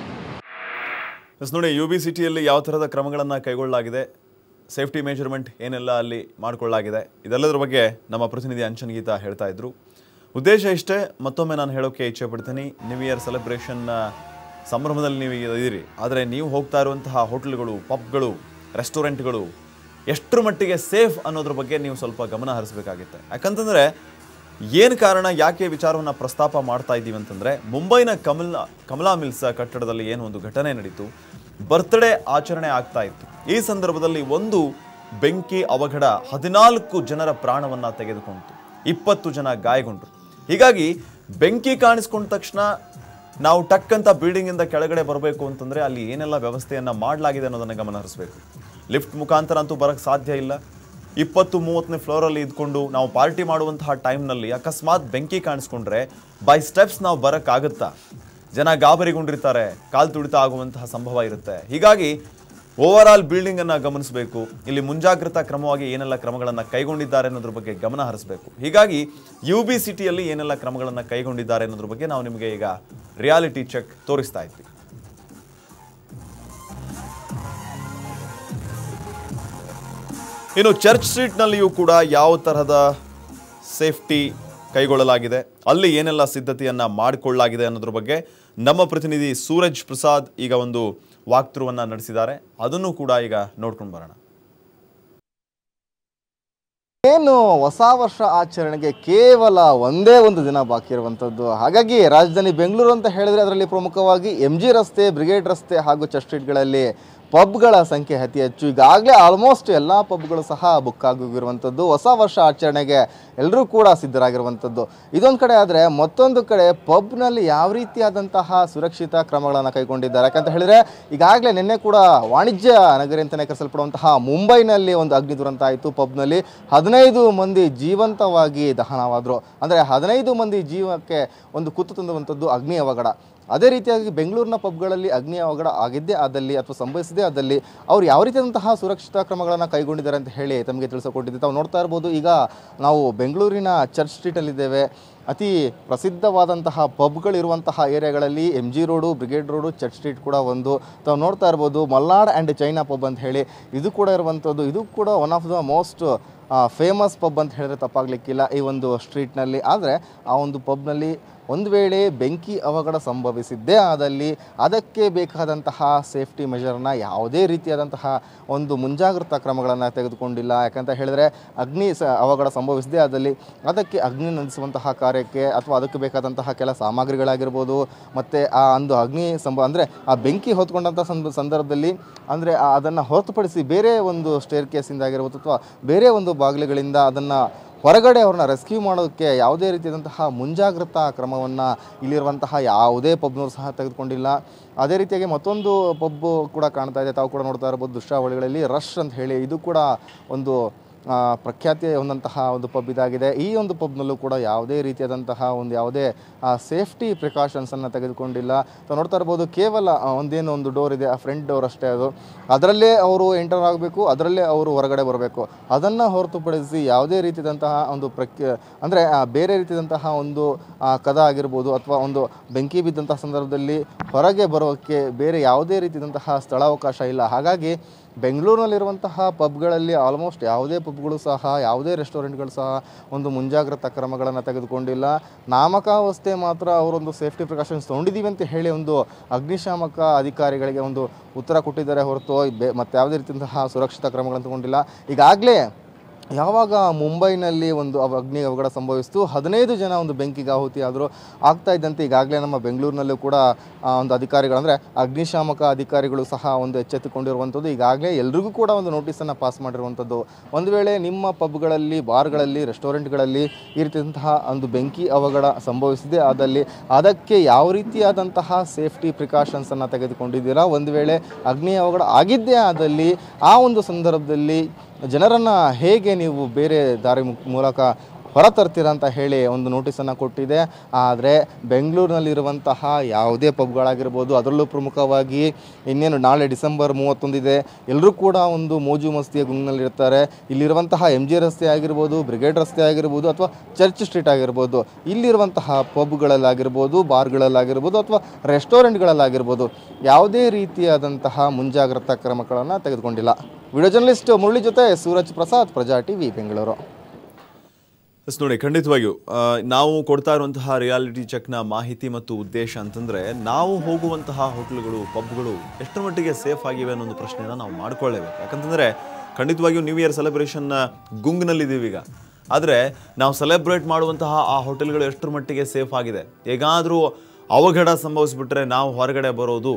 ಎಸ್ ನೋಡಿ ಯು ಬಿ ಸಿಟಿಯಲ್ಲಿ ಯಾವ ಥರದ ಕ್ರಮಗಳನ್ನು ಕೈಗೊಳ್ಳಲಾಗಿದೆ ಸೇಫ್ಟಿ ಮೆಜರ್ಮೆಂಟ್ ಏನೆಲ್ಲ ಅಲ್ಲಿ ಮಾಡಿಕೊಳ್ಳಲಾಗಿದೆ ಇದೆಲ್ಲದರ ಬಗ್ಗೆ ನಮ್ಮ ಪ್ರತಿನಿಧಿ ಅಂಚನ್ ಗೀತಾ ಹೇಳ್ತಾ ಇದ್ರು ಉದ್ದೇಶ ಇಷ್ಟೇ ಮತ್ತೊಮ್ಮೆ ನಾನು ಹೇಳೋಕ್ಕೆ ಇಚ್ಛೆ ಪಡ್ತೀನಿ ನ್ಯೂ ಇಯರ್ ಸೆಲೆಬ್ರೇಷನ್ನ ಸಂಭ್ರಮದಲ್ಲಿ ನೀವು ಈಗ ಇದ್ದೀರಿ ಆದರೆ ನೀವು ಹೋಗ್ತಾ ಇರುವಂತಹ ಹೋಟ್ಲ್ಗಳು ಪಬ್ಗಳು ರೆಸ್ಟೋರೆಂಟ್ಗಳು ಎಷ್ಟರ ಮಟ್ಟಿಗೆ ಸೇಫ್ ಅನ್ನೋದ್ರ ಬಗ್ಗೆ ನೀವು ಸ್ವಲ್ಪ ಗಮನ ಹರಿಸಬೇಕಾಗುತ್ತೆ ಯಾಕಂತಂದರೆ ಏನು ಕಾರಣ ಯಾಕೆ ವಿಚಾರವನ್ನು ಪ್ರಸ್ತಾಪ ಮಾಡ್ತಾ ಇದ್ದೀವಿ ಅಂತಂದರೆ ಮುಂಬೈನ ಕಮಲ್ ಕಮಲಾ ಮಿಲ್ಸ್ ಕಟ್ಟಡದಲ್ಲಿ ಏನು ಒಂದು ಘಟನೆ ನಡೀತು ಬರ್ತ್ಡೇ ಆಚರಣೆ ಆಗ್ತಾ ಇತ್ತು ಈ ಸಂದರ್ಭದಲ್ಲಿ ಒಂದು ಬೆಂಕಿ ಅವಘಡ ಹದಿನಾಲ್ಕು ಜನರ ಪ್ರಾಣವನ್ನ ತೆಗೆದುಕೊಂಡಿತು ಇಪ್ಪತ್ತು ಜನ ಗಾಯಗೊಂಡರು ಹೀಗಾಗಿ ಬೆಂಕಿ ಕಾಣಿಸ್ಕೊಂಡ ತಕ್ಷಣ ನಾವು ಟಕ್ ಅಂತ ಬಿಲ್ಡಿಂಗ್ ಇಂದ ಕೆಳಗಡೆ ಬರಬೇಕು ಅಂತಂದ್ರೆ ಅಲ್ಲಿ ಏನೆಲ್ಲ ವ್ಯವಸ್ಥೆಯನ್ನ ಮಾಡಲಾಗಿದೆ ಅನ್ನೋದನ್ನ ಗಮನ ಹರಿಸಬೇಕು ಲಿಫ್ಟ್ ಮುಖಾಂತರ ಅಂತೂ ಬರಕ್ ಸಾಧ್ಯ ಇಲ್ಲ ಇಪ್ಪತ್ತು ಮೂವತ್ತನೇ ಫ್ಲೋರಲ್ಲಿ ಇದ್ಕೊಂಡು ನಾವು ಪಾರ್ಟಿ ಮಾಡುವಂತಹ ಟೈಮ್ನಲ್ಲಿ ಅಕಸ್ಮಾತ್ ಬೆಂಕಿ ಕಾಣಿಸ್ಕೊಂಡ್ರೆ ಬೈ ಸ್ಟೆಪ್ಸ್ ನಾವು ಬರೋಕ್ಕಾಗುತ್ತಾ ಜನ ಗಾಬರಿಗೊಂಡಿರ್ತಾರೆ ಕಾಲು ತುಡಿತ ಆಗುವಂತಹ ಸಂಭವ ಇರುತ್ತೆ ಹೀಗಾಗಿ ಓವರ್ ಆಲ್ ಬಿಲ್ಡಿಂಗ್ ಅನ್ನ ಗಮನಿಸಬೇಕು ಇಲ್ಲಿ ಮುಂಜಾಗ್ರತಾ ಕ್ರಮವಾಗಿ ಏನೆಲ್ಲ ಕ್ರಮಗಳನ್ನು ಕೈಗೊಂಡಿದ್ದಾರೆ ಅನ್ನೋದ್ರ ಬಗ್ಗೆ ಗಮನ ಹರಿಸಬೇಕು ಹೀಗಾಗಿ ಯು ಬಿ ಸಿಟಿಯಲ್ಲಿ ಏನೆಲ್ಲ ಕ್ರಮಗಳನ್ನು ಕೈಗೊಂಡಿದ್ದಾರೆ ಅನ್ನೋದ್ರ ಬಗ್ಗೆ ನಾವು ನಿಮಗೆ ಈಗ ರಿಯಾಲಿಟಿ ಚೆಕ್ ತೋರಿಸ್ತಾ ಇದ್ವಿ ಇನ್ನು ಚರ್ಚ್ ಸ್ಟ್ರೀಟ್ನಲ್ಲಿಯೂ ಕೂಡ ಯಾವ ತರಹದ ಸೇಫ್ಟಿ ಕೈಗೊಳ್ಳಲಾಗಿದೆ ಅಲ್ಲಿ ಏನೆಲ್ಲ ಸಿದ್ಧತೆಯನ್ನ ಮಾಡಿಕೊಳ್ಳಲಾಗಿದೆ ಅನ್ನೋದ್ರ ಬಗ್ಗೆ ನಮ್ಮ ಪ್ರತಿನಿಧಿ ಸೂರಜ್ ಪ್ರಸಾದ್ ಈಗ ಒಂದು ವಾಕ್ತೃವನ್ನ ನಡೆಸಿದ್ದಾರೆ ಅದನ್ನು ಕೂಡ ಈಗ ನೋಡ್ಕೊಂಡು ಬರೋಣ ಏನು ಹೊಸ ವರ್ಷ ಆಚರಣೆಗೆ ಕೇವಲ ಒಂದೇ ಒಂದು ದಿನ ಬಾಕಿ ಇರುವಂಥದ್ದು ಹಾಗಾಗಿ ರಾಜಧಾನಿ ಬೆಂಗಳೂರು ಅಂತ ಹೇಳಿದ್ರೆ ಅದರಲ್ಲಿ ಪ್ರಮುಖವಾಗಿ ಎಂ ಜಿ ರಸ್ತೆ ಬ್ರಿಗೇಡ್ ರಸ್ತೆ ಹಾಗೂ ಚರ್ಚ್ ಸ್ಟ್ರೀಟ್ಗಳಲ್ಲಿ ಪಬ್ಗಳ ಸಂಖ್ಯೆ ಅತಿ ಹೆಚ್ಚು ಈಗಾಗಲೇ ಆಲ್ಮೋಸ್ಟ್ ಎಲ್ಲ ಪಬ್ಗಳು ಸಹ ಬುಕ್ ಆಗೋಗಿರುವಂಥದ್ದು ಹೊಸ ವರ್ಷ ಆಚರಣೆಗೆ ಎಲ್ಲರೂ ಕೂಡ ಸಿದ್ಧರಾಗಿರುವಂಥದ್ದು ಇದೊಂದು ಕಡೆ ಆದರೆ ಮತ್ತೊಂದು ಕಡೆ ಪಬ್ನಲ್ಲಿ ಯಾವ ರೀತಿಯಾದಂತಹ ಸುರಕ್ಷಿತ ಕ್ರಮಗಳನ್ನು ಕೈಗೊಂಡಿದ್ದಾರೆ ಯಾಕಂತ ಹೇಳಿದ್ರೆ ಈಗಾಗಲೇ ನಿನ್ನೆ ಕೂಡ ವಾಣಿಜ್ಯ ನಗರಿ ಅಂತಲೇ ಕರೆಸಲ್ಪಡುವಂತಹ ಮುಂಬೈನಲ್ಲಿ ಒಂದು ಅಗ್ನಿ ದುರಂತ ಆಯಿತು ಪಬ್ನಲ್ಲಿ ಹದಿನೈದು ಮಂದಿ ಜೀವಂತವಾಗಿ ದಹನವಾದರು ಅಂದರೆ ಹದಿನೈದು ಮಂದಿ ಜೀವಕ್ಕೆ ಒಂದು ಕುತ್ತು ತಂದುವಂಥದ್ದು ಅಗ್ನಿ ಅವಘಡ ಅದೇ ರೀತಿಯಾಗಿ ಬೆಂಗಳೂರಿನ ಪಬ್ಗಳಲ್ಲಿ ಅಗ್ನಿ ಅವಘಡ ಆಗಿದ್ದೇ ಆದಲ್ಲಿ ಅಥವಾ ಸಂಭವಿಸಿದೇ ಆದಲ್ಲಿ ಅವ್ರು ಯಾವ ರೀತಿಯಾದಂತಹ ಸುರಕ್ಷಿತ ಕ್ರಮಗಳನ್ನು ಕೈಗೊಂಡಿದ್ದಾರೆ ಅಂತ ಹೇಳಿ ತಮಗೆ ತಿಳಿಸಿಕೊಟ್ಟಿದ್ದೆ ತಾವು ನೋಡ್ತಾ ಇರ್ಬೋದು ಈಗ ನಾವು ಬೆಂಗಳೂರಿನ ಚರ್ಚ್ ಸ್ಟ್ರೀಟಲ್ಲಿದ್ದೇವೆ ಅತಿ ಪ್ರಸಿದ್ಧವಾದಂತಹ ಪಬ್ಗಳಿರುವಂತಹ ಏರಿಯಾಗಳಲ್ಲಿ M G road brigade road church street ಕೂಡ ಒಂದು ತಾವು ನೋಡ್ತಾ ಇರ್ಬೋದು ಮಲ್ನಾಡ್ ಆ್ಯಂಡ್ ಚೈನಾ ಪಬ್ ಅಂತ ಹೇಳಿ ಇದು ಕೂಡ ಇರುವಂಥದ್ದು ಇದು ಕೂಡ one of the most famous pub ಅಂತ ಹೇಳಿದ್ರೆ ತಪ್ಪಾಗಲಿಕ್ಕಿಲ್ಲ ಈ ಒಂದು ಸ್ಟ್ರೀಟ್ನಲ್ಲಿ ಆದರೆ ಆ ಒಂದು ಪಬ್ನಲ್ಲಿ ಒಂದು ವೇಳೆ ಬೆಂಕಿ ಅವಘಡ ಸಂಭವಿಸಿದ್ದೇ ಆದಲ್ಲಿ ಅದಕ್ಕೆ ಬೇಕಾದಂತಹ ಸೇಫ್ಟಿ ಮೆಷರ್ನ ಯಾವುದೇ ರೀತಿಯಾದಂತಹ ಒಂದು ಮುಂಜಾಗ್ರತಾ ಕ್ರಮಗಳನ್ನು ತೆಗೆದುಕೊಂಡಿಲ್ಲ ಯಾಕಂತ ಹೇಳಿದ್ರೆ ಅಗ್ನಿ ಸ ಅವಘಡ ಸಂಭವಿಸಿದ್ದೇ ಆದಲ್ಲಿ ಅದಕ್ಕೆ ಅಗ್ನಿ ನಂದಿಸುವಂತಹ ಕಾರ್ಯಕ್ಕೆ ಅಥವಾ ಅದಕ್ಕೆ ಬೇಕಾದಂತಹ ಕೆಲ ಸಾಮಗ್ರಿಗಳಾಗಿರ್ಬೋದು ಮತ್ತು ಆ ಒಂದು ಅಗ್ನಿ ಸಂಭ ಅಂದರೆ ಆ ಬೆಂಕಿ ಹೊತ್ಕೊಂಡಂಥ ಸಂದ ಸಂದರ್ಭದಲ್ಲಿ ಅಂದರೆ ಅದನ್ನು ಹೊರತುಪಡಿಸಿ ಬೇರೆ ಒಂದು ಸ್ಟೇರ್ ಕೇಸಿಂದ ಆಗಿರ್ಬೋದು ಅಥವಾ ಬೇರೆ ಒಂದು ಬಾಗಿಲುಗಳಿಂದ ಅದನ್ನು ಹೊರಗಡೆ ಅವ್ರನ್ನ ರೆಸ್ಕ್ಯೂ ಮಾಡೋದಕ್ಕೆ ಯಾವುದೇ ರೀತಿಯಾದಂತಹ ಮುಂಜಾಗ್ರತಾ ಕ್ರಮವನ್ನು ಇಲ್ಲಿರುವಂತಹ ಯಾವುದೇ ಪಬ್ನವರು ಸಹ ತೆಗೆದುಕೊಂಡಿಲ್ಲ ಅದೇ ರೀತಿಯಾಗಿ ಮತ್ತೊಂದು ಪಬ್ ಕೂಡ ಕಾಣ್ತಾ ಇದೆ ತಾವು ಕೂಡ ನೋಡ್ತಾ ಇರ್ಬೋದು ದೃಶ್ಯಾವಳಿಗಳಲ್ಲಿ ರಶ್ ಅಂತ ಹೇಳಿ ಇದು ಕೂಡ ಒಂದು ಆ, ಪ್ರಖ್ಯಾತಿ ಹೊಂದಂತಹ ಒಂದು ಪಬ್ ಇದಾಗಿದೆ ಈ ಒಂದು ಪಬ್ನಲ್ಲೂ ಕೂಡ ಯಾವುದೇ ರೀತಿಯಾದಂತಹ ಒಂದು ಯಾವುದೇ ಸೇಫ್ಟಿ ಪ್ರಿಕಾಷನ್ಸನ್ನು ತೆಗೆದುಕೊಂಡಿಲ್ಲ ತಾವು ನೋಡ್ತಾ ಇರ್ಬೋದು ಕೇವಲ ಆ, ಒಂದೇನು ಒಂದು ಡೋರ್ ಇದೆ ಆ ಫ್ರಂಟ್ ಡೋರ್ ಅಷ್ಟೇ ಅದು ಅದರಲ್ಲೇ ಅವರು ಎಂಟರ್ ಆಗಬೇಕು ಅದರಲ್ಲೇ ಅವರು ಹೊರಗಡೆ ಬರಬೇಕು ಅದನ್ನು ಹೊರತುಪಡಿಸಿ ಯಾವುದೇ ರೀತಿಯಾದಂತಹ ಒಂದು ಪ್ರಕ್ರಿಯೆ ಅಂದರೆ ಬೇರೆ ರೀತಿಯಾದಂತಹ ಒಂದು ಆ, ಕದ ಆಗಿರ್ಬೋದು ಅಥವಾ ಒಂದು ಬೆಂಕಿ ಬಿದ್ದಂತಹ ಸಂದರ್ಭದಲ್ಲಿ ಹೊರಗೆ ಬರೋಕ್ಕೆ ಬೇರೆ ಯಾವುದೇ ರೀತಿಯಾದಂತಹ ಸ್ಥಳಾವಕಾಶ ಇಲ್ಲ ಹಾಗಾಗಿ ಬೆಂಗಳೂರಿನಲ್ಲಿರುವಂತಹ ಪಬ್ಗಳಲ್ಲಿ ಆಲ್ಮೋಸ್ಟ್ ಯಾವುದೇ ಪಬ್ಗಳು ಸಹ ಯಾವುದೇ ರೆಸ್ಟೋರೆಂಟ್ಗಳು ಸಹ ಒಂದು ಮುಂಜಾಗ್ರತಾ ಕ್ರಮಗಳನ್ನು ತೆಗೆದುಕೊಂಡಿಲ್ಲ ನಾಮಕಾವಸ್ಥೆ ಮಾತ್ರ ಅವರೊಂದು ಸೇಫ್ಟಿ ಪ್ರಿಕಾಷನ್ಸ್ ತೊಗೊಂಡಿದ್ದೀವಿ ಅಂತ ಹೇಳಿ ಒಂದು ಅಗ್ನಿಶಾಮಕ ಅಧಿಕಾರಿಗಳಿಗೆ ಒಂದು ಉತ್ತರ ಕೊಟ್ಟಿದ್ದಾರೆ ಹೊರತು ಬೆ ಮತ್ತು ಯಾವುದೇ ರೀತಿಯಂತಹ ಸುರಕ್ಷಿತ ಕ್ರಮಗಳನ್ನು ತಗೊಂಡಿಲ್ಲ ಈಗಾಗಲೇ ಯಾವಾಗ ಮುಂಬೈನಲ್ಲಿ ಒಂದು ಅವ ಅಗ್ನಿ ಅವಘಡ ಸಂಭವಿಸಿತು ಹದಿನೈದು ಜನ ಒಂದು ಬೆಂಕಿಗೆ ಆಹುತಿ ಆದರು ಆಗ್ತಾ ಇದ್ದಂತೆ ಈಗಾಗಲೇ ನಮ್ಮ ಬೆಂಗಳೂರಿನಲ್ಲೂ ಕೂಡ ಆ, ಒಂದು ಅಧಿಕಾರಿಗಳು ಅಂದರೆ ಅಗ್ನಿಶಾಮಕ ಅಧಿಕಾರಿಗಳು ಸಹ ಒಂದು ಎಚ್ಚೆತ್ತುಕೊಂಡಿರುವಂಥದ್ದು ಈಗಾಗಲೇ ಎಲ್ರಿಗೂ ಕೂಡ ಒಂದು ನೋಟಿಸನ್ನು ಪಾಸ್ ಮಾಡಿರುವಂಥದ್ದು ಒಂದು ವೇಳೆ ನಿಮ್ಮ ಪಬ್ಗಳಲ್ಲಿ ಬಾರ್ಗಳಲ್ಲಿ ರೆಸ್ಟೋರೆಂಟ್ಗಳಲ್ಲಿ ಈ ರೀತಿಯಂತಹ ಒಂದು ಬೆಂಕಿ ಅವಘಡ ಸಂಭವಿಸಿದೆ ಆದಲ್ಲಿ ಅದಕ್ಕೆ ಯಾವ ರೀತಿಯಾದಂತಹ ಸೇಫ್ಟಿ ಪ್ರಿಕಾಷನ್ಸನ್ನು ತೆಗೆದುಕೊಂಡಿದ್ದೀರಾ ಒಂದು ವೇಳೆ ಅಗ್ನಿ ಅವಘಡ ಆಗಿದ್ದೇ ಆದಲ್ಲಿ ಆ ಒಂದು ಸಂದರ್ಭದಲ್ಲಿ ಜನರನ್ನು ಹೇಗೆ ನೀವು ಬೇರೆ ದಾರಿ ಮು- ಮೂಲಕ ಹೊರತರ್ತೀರ ಅಂತ ಹೇಳಿ ಒಂದು ನೋಟಿಸನ್ನು ಕೊಟ್ಟಿದೆ ಆದರೆ ಬೆಂಗಳೂರಿನಲ್ಲಿರುವಂತಹ ಯಾವುದೇ ಪಬ್ಗಳಾಗಿರ್ಬೋದು ಅದರಲ್ಲೂ ಪ್ರಮುಖವಾಗಿ ಇನ್ನೇನು ನಾಳೆ ಡಿಸೆಂಬರ್ ಮೂವತ್ತೊಂದಿದೆ ಎಲ್ಲರೂ ಕೂಡ ಒಂದು ಮೋಜು ಮಸ್ತಿಯ ಗುಂಗಿನಲ್ಲಿರ್ತಾರೆ ಇಲ್ಲಿರುವಂತಹ ಎಮ್ ಜಿ ರಸ್ತೆ ಆಗಿರ್ಬೋದು ಬ್ರಿಗೇಡ್ ರಸ್ತೆ ಆಗಿರ್ಬೋದು ಅಥವಾ ಚರ್ಚ್ ಸ್ಟ್ರೀಟ್ ಆಗಿರ್ಬೋದು ಇಲ್ಲಿರುವಂತಹ ಪಬ್ಗಳಲ್ಲಾಗಿರ್ಬೋದು ಬಾರ್ಗಳಲ್ಲಾಗಿರ್ಬೋದು ಅಥವಾ ರೆಸ್ಟೋರೆಂಟ್ಗಳಲ್ಲಾಗಿರ್ಬೋದು ಯಾವುದೇ ರೀತಿಯಾದಂತಹ ಮುಂಜಾಗ್ರತಾ ಕ್ರಮಗಳನ್ನು ತೆಗೆದುಕೊಂಡಿಲ್ಲ ವಿಡಿಯೋ ಜರ್ನಲಿಸ್ಟ್ ಮುರಳಿ ಜೊತೆ ಸೂರಜ್ ಪ್ರಸಾದ್ ಪ್ರಜಾ ಟಿವಿ ಬೆಂಗಳೂರು ಎಸ್ ನೋಡಿ ಖಂಡಿತವಾಗಿಯೂ ಆ, ನಾವು ಕೊಡ್ತಾ ಇರುವಂತಹ ರಿಯಾಲಿಟಿ ಚೆಕ್ನ ಮಾಹಿತಿ ಮತ್ತು ಉದ್ದೇಶ ಅಂತಂದ್ರೆ ನಾವು ಹೋಗುವಂತಹ ಹೋಟ್ಲುಗಳು ಪಬ್ಗಳು ಎಷ್ಟರ ಮಟ್ಟಿಗೆ ಸೇಫ್ ಆಗಿವೆ ಅನ್ನೋ ಒಂದು ಪ್ರಶ್ನೆನ ನಾವು ಮಾಡ್ಕೊಳ್ಳೇಬೇಕು ಯಾಕಂತಂದ್ರೆ ಖಂಡಿತವಾಗಿಯೂ ನ್ಯೂ ಇಯರ್ ಸೆಲೆಬ್ರೇಷನ್ ಗುಂಗ್ನಲ್ಲಿದ್ದೀವಿ ಈಗ ಆದರೆ ನಾವು ಸೆಲೆಬ್ರೇಟ್ ಮಾಡುವಂತಹ ಆ ಹೋಟೆಲ್ಗಳು ಎಷ್ಟರ ಮಟ್ಟಿಗೆ ಸೇಫ್ ಆಗಿದೆ ಹೇಗಾದರೂ ಅವಘಡ ಸಂಭವಿಸ್ಬಿಟ್ರೆ ನಾವು ಹೊರಗಡೆ ಬರೋದು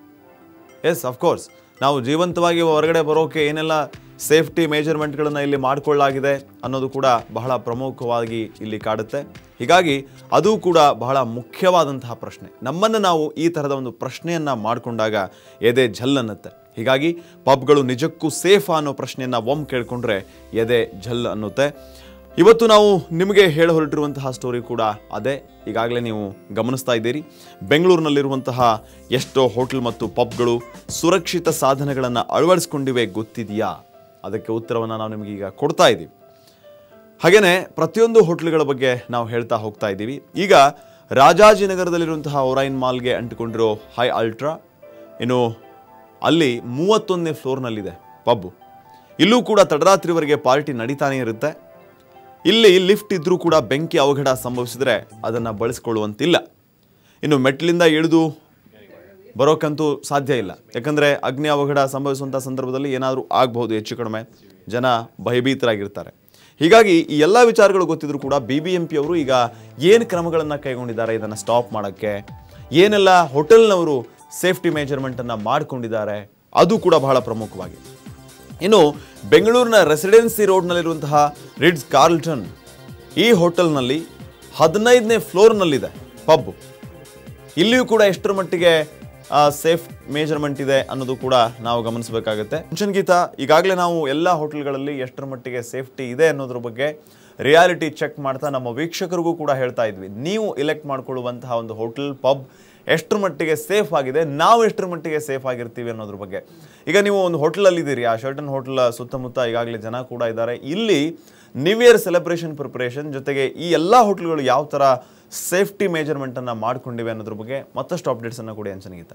ಎಸ್ ಅಫ್ಕೋರ್ಸ್ ನಾವು ಜೀವಂತವಾಗಿ ಹೊರಗಡೆ ಬರೋಕೆ ಏನೆಲ್ಲ ಸೇಫ್ಟಿ ಮೇಜರ್ಮೆಂಟ್ಗಳನ್ನು ಇಲ್ಲಿ ಮಾಡಿಕೊಳ್ಳಲಾಗಿದೆ ಅನ್ನೋದು ಕೂಡ ಬಹಳ ಪ್ರಮುಖವಾಗಿ ಇಲ್ಲಿ ಕಾಡುತ್ತೆ ಹೀಗಾಗಿ ಅದು ಕೂಡ ಬಹಳ ಮುಖ್ಯವಾದಂತಹ ಪ್ರಶ್ನೆ ನಮ್ಮನ್ನು ನಾವು ಈ ಥರದ ಒಂದು ಪ್ರಶ್ನೆಯನ್ನು ಮಾಡಿಕೊಂಡಾಗ ಎದೆ ಝಲ್ ಅನ್ನತ್ತೆ ಹೀಗಾಗಿ ಪಬ್ಗಳು ನಿಜಕ್ಕೂ ಸೇಫ್ ಅನ್ನೋ ಪ್ರಶ್ನೆಯನ್ನು ಒಮ್ಮೆ ಕೇಳ್ಕೊಂಡ್ರೆ ಎದೆ ಝಲ್ ಅನ್ನುತ್ತೆ ಇವತ್ತು ನಾವು ನಿಮಗೆ ಹೇಳ ಹೊರಟಿರುವಂತಹ ಸ್ಟೋರಿ ಕೂಡ ಅದೇ ಈಗಾಗಲೇ ನೀವು ಗಮನಿಸ್ತಾ ಇದ್ದೀರಿ ಬೆಂಗಳೂರಿನಲ್ಲಿರುವಂತಹ ಎಷ್ಟೋ ಹೋಟೆಲ್ ಮತ್ತು ಪಬ್ಗಳು ಸುರಕ್ಷಿತ ಸಾಧನಗಳನ್ನು ಅಳವಡಿಸ್ಕೊಂಡಿವೆ ಗೊತ್ತಿದೆಯಾ ಅದಕ್ಕೆ ಉತ್ತರವನ್ನು ನಾವು ನಿಮಗೆ ಈಗ ಕೊಡ್ತಾ ಇದ್ದೀವಿ ಹಾಗೇನೆ ಪ್ರತಿಯೊಂದು ಹೋಟ್ಲುಗಳ ಬಗ್ಗೆ ನಾವು ಹೇಳ್ತಾ ಹೋಗ್ತಾ ಇದ್ದೀವಿ ಈಗ ರಾಜಾಜಿನಗರದಲ್ಲಿರುವಂತಹ ಒರೈನ್ ಮಾಲ್ಗೆ ಅಂಟಿಕೊಂಡಿರೋ ಹೈ ಅಲ್ಟ್ರಾ ಇನ್ನು ಅಲ್ಲಿ ಮೂವತ್ತೊಂದನೇ ಫ್ಲೋರ್ನಲ್ಲಿದೆ ಪಬ್ ಇಲ್ಲೂ ಕೂಡ ತಡರಾತ್ರಿವರೆಗೆ ಪಾರ್ಟಿ ನಡೀತಾನೆ ಇರುತ್ತೆ ಇಲ್ಲಿ ಲಿಫ್ಟ್ ಇದ್ರೂ ಕೂಡ ಬೆಂಕಿ ಅವಘಡ ಸಂಭವಿಸಿದ್ರೆ ಅದನ್ನು ಬಳಸ್ಕೊಳ್ಳುವಂತಿಲ್ಲ ಇನ್ನು ಮೆಟ್ಲಿಂದ ಇಳಿದು ಬರೋಕ್ಕಂತೂ ಸಾಧ್ಯ ಇಲ್ಲ ಯಾಕಂದರೆ ಅಗ್ನಿ ಅವಘಡ ಸಂಭವಿಸುವಂಥ ಸಂದರ್ಭದಲ್ಲಿ ಏನಾದರೂ ಆಗಬಹುದು ಹೆಚ್ಚು ಕಡಿಮೆ ಜನ ಭಯಭೀತರಾಗಿರ್ತಾರೆ ಹೀಗಾಗಿ ಈ ಎಲ್ಲ ವಿಚಾರಗಳು ಗೊತ್ತಿದ್ರು ಕೂಡ ಬಿ ಬಿ ಎಂ ಪಿ ಅವರು ಈಗ ಏನು ಕ್ರಮಗಳನ್ನು ಕೈಗೊಂಡಿದ್ದಾರೆ ಇದನ್ನು ಸ್ಟಾಪ್ ಮಾಡೋಕ್ಕೆ ಏನೆಲ್ಲ ಹೋಟೆಲ್ನವರು ಸೇಫ್ಟಿ ಮೇಜರ್ಮೆಂಟನ್ನು ಮಾಡಿಕೊಂಡಿದ್ದಾರೆ ಅದು ಕೂಡ ಬಹಳ ಪ್ರಮುಖವಾಗಿದೆ ಇನ್ನು ಬೆಂಗಳೂರಿನ ರೆಸಿಡೆನ್ಸಿ ರೋಡ್ನಲ್ಲಿರುವಂತಹ ರಿಡ್ಸ್ ಕಾರ್ಲ್ಟನ್ ಈ ಹೋಟೆಲ್ನಲ್ಲಿ ಹದಿನೈದನೇ ಫ್ಲೋರ್ನಲ್ಲಿದೆ ಪಬ್ ಇಲ್ಲಿಯೂ ಕೂಡ ಎಷ್ಟರ ಮಟ್ಟಿಗೆ ಸೇಫ್ ಮೇಜರ್ಮೆಂಟ್ ಇದೆ ಅನ್ನೋದು ಕೂಡ ನಾವು ಗಮನಿಸಬೇಕಾಗುತ್ತೆ ಫಂಕ್ಷನ್ ಗೀತ ಈಗಾಗಲೇ ನಾವು ಎಲ್ಲ ಹೋಟೆಲ್ಗಳಲ್ಲಿ ಎಷ್ಟರ ಮಟ್ಟಿಗೆ ಸೇಫ್ಟಿ ಇದೆ ಅನ್ನೋದ್ರ ಬಗ್ಗೆ ರಿಯಾಲಿಟಿ ಚೆಕ್ ಮಾಡ್ತಾ ನಮ್ಮ ವೀಕ್ಷಕರಿಗೂ ಕೂಡ ಹೇಳ್ತಾ ಇದ್ವಿ ನೀವು ಇಲೆಕ್ಟ್ ಮಾಡ್ಕೊಳ್ಳುವಂತಹ ಒಂದು ಹೋಟೆಲ್ ಪಬ್ ಎಷ್ಟರ ಮಟ್ಟಿಗೆ ಸೇಫ್ ಆಗಿದೆ ನಾವು ಎಷ್ಟರ ಮಟ್ಟಿಗೆ ಸೇಫ್ ಆಗಿರ್ತೀವಿ ಅನ್ನೋದ್ರ ಬಗ್ಗೆ ಈಗ ನೀವು ಒಂದು ಹೋಟೆಲಲ್ಲಿ ಇದ್ದೀರಿ ಆ ಶರ್ಟನ್ ಹೋಟೆಲ್ ಸುತ್ತಮುತ್ತ ಈಗಾಗಲೇ ಜನ ಕೂಡ ಇದ್ದಾರೆ ಇಲ್ಲಿ ನ್ಯೂ ಇಯರ್ ಸೆಲೆಬ್ರೇಷನ್ ಪ್ರಿಪರೇಷನ್ ಜೊತೆಗೆ ಈ ಎಲ್ಲ ಹೋಟೆಲ್ಗಳು ಯಾವ ಥರ ಸೇಫ್ಟಿ ಮೇಜರ್ಮೆಂಟನ್ನು ಮಾಡ್ಕೊಂಡಿವೆ ಅನ್ನೋದ್ರ ಬಗ್ಗೆ ಮತ್ತಷ್ಟು ಅಪ್ಡೇಟ್ಸನ್ನು ಕೊಡಿ ಅಂಚನಗೀತ